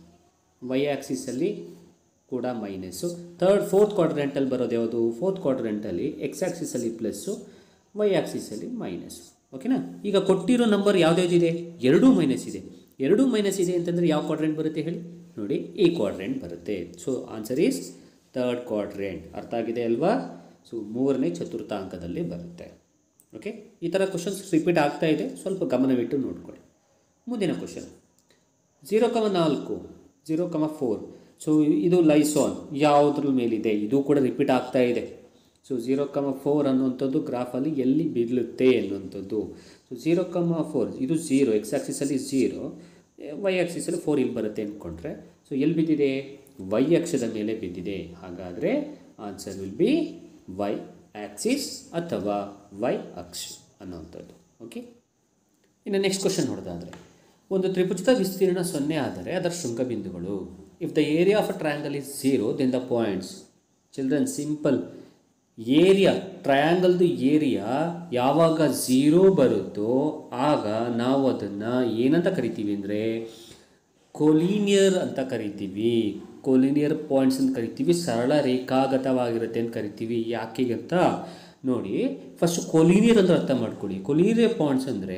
ವೈ ಆ್ಯಕ್ಸಿಸಲ್ಲಿ ಕೂಡ ಮೈನಸ್ಸು ತರ್ಡ್ ಫೋರ್ತ್ ಕ್ವಾಡ್ರೆಂಟಲ್ಲಿ ಬರೋದು ಯಾವುದು ಫೋರ್ತ್ ಕ್ವಾಡ್ರೆಂಟಲ್ಲಿ ಎಕ್ಸ್ ಆ್ಯಕ್ಸಿಸಲ್ಲಿ ಪ್ಲಸ್ಸು ವೈ ಆ್ಯಕ್ಸಿಸಲ್ಲಿ ಮೈನಸ್ಸು ಓಕೆನಾ ಈಗ ಕೊಟ್ಟಿರೋ ನಂಬರ್ ಯಾವುದ್ಯಾವುದಿದೆ ಎರಡೂ ಮೈನಸ್ ಇದೆ ಎರಡೂ ಮೈನಸ್ ಇದೆ ಅಂತಂದರೆ ಯಾವ ಕ್ವಾಡ್ರೆಂಟ್ ಬರುತ್ತೆ ಹೇಳಿ ನೋಡಿ ಈ ಕ್ವಾಡ್ರೆಂಟ್ ಬರುತ್ತೆ so answer is third quadrant ಅರ್ಥ ಆಗಿದೆ ಅಲ್ವಾ ಸೊ ಮೂರನೇ ಚತುರ್ಥಾಂಕದಲ್ಲಿ ಬರುತ್ತೆ ಓಕೆ ಈ ಥರ ಕ್ವಶನ್ಸ್ ರಿಪೀಟ್ ಆಗ್ತಾ ಇದೆ ಸ್ವಲ್ಪ ಗಮನವಿಟ್ಟು ನೋಡ್ಕೊಳ್ಳಿ ಮುಂದಿನ ಕ್ವಶನ್ ಝೀರೋ ಕಮ ನಾಲ್ಕು ಝೀರೋ ಕಮ ಫೋರ್ ಸೊ ಇದು ಲೈಸಾನ್ ಯಾವುದ್ರ ಮೇಲಿದೆ ಇದು ಕೂಡ ರಿಪೀಟ್ ಆಗ್ತಾ ಇದೆ ಸೊ ಝೀರೋ ಕಮ ಫೋರ್ ಅನ್ನುವಂಥದ್ದು ಗ್ರಾಫಲ್ಲಿ ಎಲ್ಲಿ ಬೀಳುತ್ತೆ ಅನ್ನುವಂಥದ್ದು ಸೊ ಝೀರೋ ಕಮ ಫೋರ್ ಇದು ಝೀರೋ ಎಕ್ಸ್ ಆಕ್ಸಿಸಲ್ಲಿ ಝೀರೋ ವೈ ಆಕ್ಸಿಸಲ್ಲಿ ಫೋರ್ ಇಲ್ಲಿ ಬರುತ್ತೆ ಅಂದ್ಕೊಂಡ್ರೆ ಸೊ ಎಲ್ಲಿ ಬಿದ್ದಿದೆ ವೈ ಅಕ್ಷದ ಮೇಲೆ ಬಿದ್ದಿದೆ ಹಾಗಾದರೆ answer will be y axis ಅಥವಾ ವೈ ಅಕ್ಷ ಅನ್ನುವಂಥದ್ದು ಓಕೆ ಇನ್ನು ನೆಕ್ಸ್ಟ್ ಕ್ವಶನ್ ನೋಡೋದಾದರೆ ಒಂದು ತ್ರಿಭುಜದ ವಿಸ್ತೀರ್ಣ ಸೊನ್ನೆ ಆದರೆ ಅದರ ಶೃಂಗಬಿಂದುಗಳು if the area of a triangle is zero then the points children simple area ಟ್ರಯಾಂಗಲ್ದು ಏರಿಯಾ ಯಾವಾಗ ಝೀರೋ ಬರುತ್ತೋ ಆಗ ನಾವು ಅದನ್ನು ಏನಂತ ಕರಿತೀವಿ ಅಂದರೆ ಕೊಲೀನಿಯರ್ ಅಂತ ಕರಿತೀವಿ ಕೊಲಿನಿಯರ್ ಪಾಯಿಂಟ್ಸ್ ಅಂತ ಕರಿತೀವಿ ಸರಳ ರೇಖಾಗತವಾಗಿರುತ್ತೆ ಅಂತ ಕರಿತೀವಿ ಯಾಕೆ ಅಂತ ನೋಡಿ ಫಸ್ಟ್ ಕೊಲೀನಿಯರ್ ಅಂದ್ರೆ ಅರ್ಥ ಮಾಡ್ಕೊಳ್ಳಿ ಕೊಲೀನಿಯರ್ ಪಾಯಿಂಟ್ಸ್ ಅಂದರೆ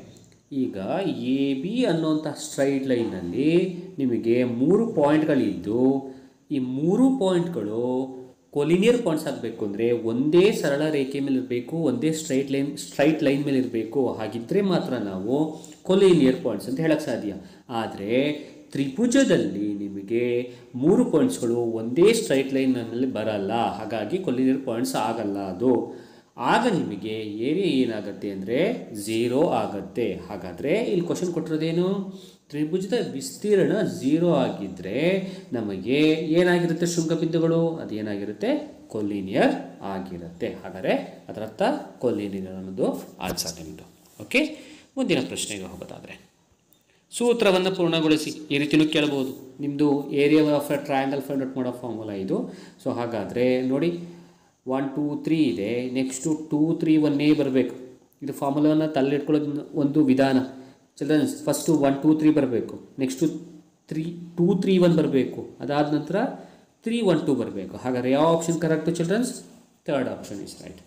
ಈಗ ಎ ಬಿ ಅನ್ನೋಂಥ ಸ್ಟ್ರೈಟ್ ಲೈನಲ್ಲಿ ನಿಮಗೆ ಮೂರು ಪಾಯಿಂಟ್ಗಳಿದ್ದು ಈ ಮೂರು ಪಾಯಿಂಟ್ಗಳು ಕೊಲಿನಿಯರ್ ಪಾಯಿಂಟ್ಸ್ ಆಗಬೇಕು ಅಂದರೆ ಒಂದೇ ಸರಳ ರೇಖೆ ಮೇಲೆ ಇರಬೇಕು ಒಂದೇ ಸ್ಟ್ರೈಟ್ ಲೈನ್ ಸ್ಟ್ರೈಟ್ ಲೈನ್ ಮೇಲೆ ಇರಬೇಕು ಹಾಗಿದ್ದರೆ ಮಾತ್ರ ನಾವು ಕೊಲಿನಿಯರ್ ಪಾಯಿಂಟ್ಸ್ ಅಂತ ಹೇಳಕ್ಕೆ ಸಾಧ್ಯ ಆದರೆ ತ್ರಿಭುಜದಲ್ಲಿ ನಿಮಗೆ ಮೂರು ಪಾಯಿಂಟ್ಸ್ಗಳು ಒಂದೇ ಸ್ಟ್ರೈಟ್ ಲೈನಲ್ಲಿ ಬರಲ್ಲ ಹಾಗಾಗಿ ಕೊಲಿನಿಯರ್ ಪಾಯಿಂಟ್ಸ್ ಆಗಲ್ಲ ಅದು ಆಗ ನಿಮಗೆ ಏರಿಯಾ ಏನಾಗುತ್ತೆ ಅಂದರೆ ಝೀರೋ ಆಗುತ್ತೆ ಹಾಗಾದರೆ ಇಲ್ಲಿ ಕ್ವಶನ್ ಕೊಟ್ಟಿರೋದೇನು ತ್ರಿಭುಜದ ವಿಸ್ತೀರ್ಣ ಝೀರೋ ಆಗಿದ್ದರೆ ನಮಗೆ ಏನಾಗಿರುತ್ತೆ ಶೃಂಗಬಿಂದುಗಳು ಅದೇನಾಗಿರುತ್ತೆ ಕೊಲಿನಿಯರ್ ಆಗಿರುತ್ತೆ ಹಾಗಾದರೆ ಅದರ ಅರ್ಥ ಕೊಲಿನಿಯರ್ ಅನ್ನೋದು ಆನ್ಸರ್ ನಿಮ್ಮದು ಓಕೆ ಮುಂದಿನ ಪ್ರಶ್ನೆಗೆ ಹೋಗೋದಾದರೆ ಸೂತ್ರವನ್ನು ಪೂರ್ಣಗೊಳಿಸಿ ಈ ರೀತಿಯೂ ಕೇಳ್ಬೋದು ನಿಮ್ಮದು area of a triangle find out ಮಾಡೋ ಫಾರ್ಮುಲಾ ಇದು ಸೊ ಹಾಗಾದರೆ ನೋಡಿ ಒನ್ ಟೂ ತ್ರೀ ಇದೆ ನೆಕ್ಸ್ಟು ಟೂ ತ್ರೀ ಒನ್ನೇ ಬರಬೇಕು ಇದು ಫಾರ್ಮುಲಾವನ್ನು ತಲೆಯಿಟ್ಕೊಳ್ಳೋದು ಒಂದು ವಿಧಾನ childrens first one two three ಬರಬೇಕು next three two three one ಬರಬೇಕು ಅದಾದ ನಂತರ ತ್ರೀ ಒನ್ ಟೂ ಬರಬೇಕು ಹಾಗಾದರೆ ಯಾವ option correct childrens third option is right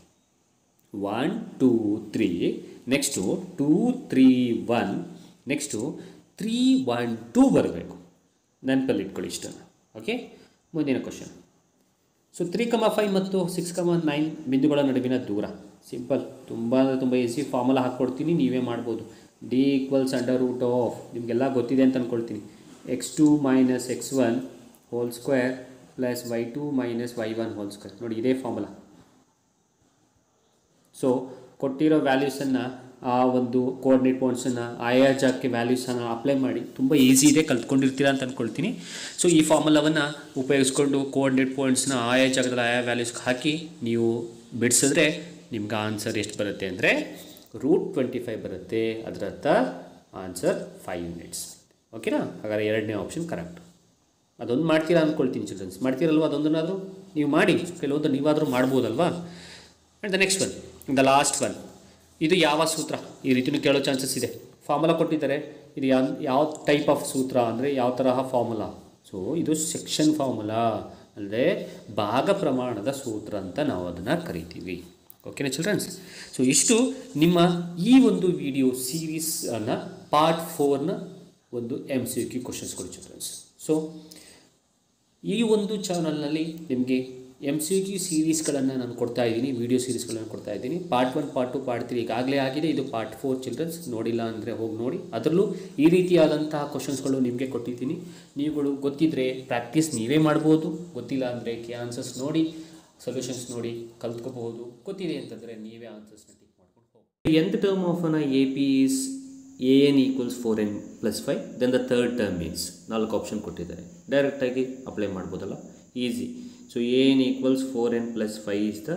one two three next two three one next three one two ಬರಬೇಕು ನೆನಪಲ್ಲಿ ಇಟ್ಕೊಳ್ಳಿ ಇಷ್ಟನ್ನು ಓಕೆ ಮುಂದಿನ question so three comma five ಮತ್ತು ಸಿಕ್ಸ್ ಕಮ ನೈನ್ ಬಿಂದುಗಳ ನಡುವಿನ ದೂರ ಸಿಂಪಲ್ ತುಂಬ ಅಂದರೆ ತುಂಬ ಈಸಿ ಫಾರ್ಮುಲಾ ಹಾಕ್ಕೊಡ್ತೀನಿ ನೀವೇ ಮಾಡ್ಬೋದು d equals under root of ನಿಮಗೆಲ್ಲ ಗೊತ್ತಿದೆ ಅಂತ ಅಂದ್ಕೊಳ್ತೀನಿ x two minus X one whole square plus Y two minus y one whole square ನೋಡಿ ಇದೇ ಫಾರ್ಮುಲಾ ಸೊ ಕೊಟ್ಟಿರೋ ವ್ಯಾಲ್ಯೂಸನ್ನು ಆ ಒಂದು ಕೋಆರ್ಡಿನೇಟ್ ಪಾಯಿಂಟ್ಸನ್ನು ಆಯಾ ಜಾಗಕ್ಕೆ ವ್ಯಾಲ್ಯೂಸನ್ನು ಅಪ್ಲೈ ಮಾಡಿ ತುಂಬ ಈಸಿ ಇದೆ ಕಲ್ತ್ಕೊಂಡಿರ್ತೀರಾ ಅಂತ ಅಂದ್ಕೊಳ್ತೀನಿ ಸೊ ಈ ಫಾರ್ಮುಲಾವನ್ನು ಉಪಯೋಗಿಸ್ಕೊಂಡು ಕೋಆರ್ಡಿನೇಟ್ ಪಾಯಿಂಟ್ಸ್ನ ಆಯಾ ಜಾಗದಲ್ಲಿ ಆಯಾ ವ್ಯಾಲ್ಯೂಸ್ಗೆ ಹಾಕಿ ನೀವು ಬಿಡಿಸಿದ್ರೆ ನಿಮ್ಗೆ ಆನ್ಸರ್ ಎಷ್ಟು ಬರುತ್ತೆ ಅಂದರೆ ರೂಟ್ ಟ್ವೆಂಟಿ ಫೈವ್ ಬರುತ್ತೆ ಅದರ ಅರ್ಥ ಆನ್ಸರ್ ಫೈವ್ ಯೂನಿಟ್ಸ್ ಓಕೆನಾ ಹಾಗಾದ್ರೆ ಎರಡನೇ ಆಪ್ಷನ್ ಕರೆಕ್ಟ್ ಅದೊಂದು ಮಾಡ್ತೀರಾ ಅಂದ್ಕೊಳ್ತೀನಿ ಚಿಲ್ಡ್ರನ್ಸ್ ಮಾಡ್ತೀರಲ್ವ ಅದೊಂದನ್ನಾದರೂ ನೀವು ಮಾಡಿ ಕೆಲವೊಂದು ನೀವಾದರೂ ಮಾಡ್ಬೋದಲ್ವಾ and the next one the last one ಇದು ಯಾವ ಸೂತ್ರ ಈ ರೀತಿಯೂ ಕೇಳೋ ಚಾನ್ಸಸ್ ಇದೆ ಫಾರ್ಮುಲಾ ಕೊಟ್ಟಿದ್ದಾರೆ ಇದು ಯಾವ ಯಾವ ಟೈಪ್ ಆಫ್ ಸೂತ್ರ ಅಂದರೆ ಯಾವ ತರಹ ಫಾರ್ಮುಲಾ ಸೊ ಇದು ಸೆಕ್ಷನ್ ಫಾರ್ಮುಲಾ ಅಂದರೆ ಭಾಗ ಪ್ರಮಾಣದ ಸೂತ್ರ ಅಂತ ನಾವು ಅದನ್ನು ಕರಿತೀವಿ ಓಕೆನಾ ಚಿಲ್ಡ್ರನ್ಸ್ ಸೊ ಇಷ್ಟು ನಿಮ್ಮ ಈ ಒಂದು ವಿಡಿಯೋ ಸೀರೀಸನ್ನು ಪಾರ್ಟ್ ಫೋರ್ನ ಒಂದು ಎಮ್ ಸಿ ಕ್ಯೂ ಕ್ವಶನ್ಸ್ಗಳು ಚಿಲ್ಡ್ರನ್ಸ್ ಸೊ ಈ ಒಂದು ಚಾನಲ್ನಲ್ಲಿ ನಿಮಗೆ ಎಮ್ ಸಿ ಕ್ಯೂ ಸೀರೀಸ್ಗಳನ್ನು ನಾನು ಕೊಡ್ತಾ ಇದ್ದೀನಿ ವಿಡಿಯೋ ಸೀರೀಸ್ಗಳನ್ನು ಕೊಡ್ತಾ ಇದ್ದೀನಿ part one part two part three ಈಗಾಗಲೇ ಆಗಿದೆ ಇದು ಪಾರ್ಟ್ ಫೋರ್ ಚಿಲ್ಡ್ರನ್ಸ್ ನೋಡಿಲ್ಲ ಅಂದರೆ ಹೋಗಿ ನೋಡಿ ಅದರಲ್ಲೂ ಈ ರೀತಿಯಾದಂತಹ ಕ್ವಶನ್ಸ್ಗಳು ನಿಮಗೆ ಕೊಟ್ಟಿದ್ದೀನಿ ನೀವುಗಳು ಗೊತ್ತಿದ್ದರೆ ಪ್ರಾಕ್ಟೀಸ್ ನೀವೇ ಮಾಡ್ಬೋದು ಗೊತ್ತಿಲ್ಲ ಅಂದರೆ ಕೆ ಆನ್ಸರ್ಸ್ ನೋಡಿ ಸೊಲ್ಯೂಷನ್ಸ್ ನೋಡಿ ಕಲ್ತ್ಕೋಬಹುದು ಗೊತ್ತಿದೆ ಅಂತಂದರೆ ನೀವೇ ಆನ್ಸರ್ಸ್ನ ಟಿಕ್ ಮಾಡ್ಕೊಂಡು ಹೋಗಿ nth term of an A P is a n equals four n plus five then the third term means ನಾಲ್ಕು ಆಪ್ಷನ್ ಕೊಟ್ಟಿದ್ದಾರೆ ಡೈರೆಕ್ಟಾಗಿ ಅಪ್ಲೈ ಮಾಡ್ಬೋದಲ್ಲ easy so a n equals four n plus five is the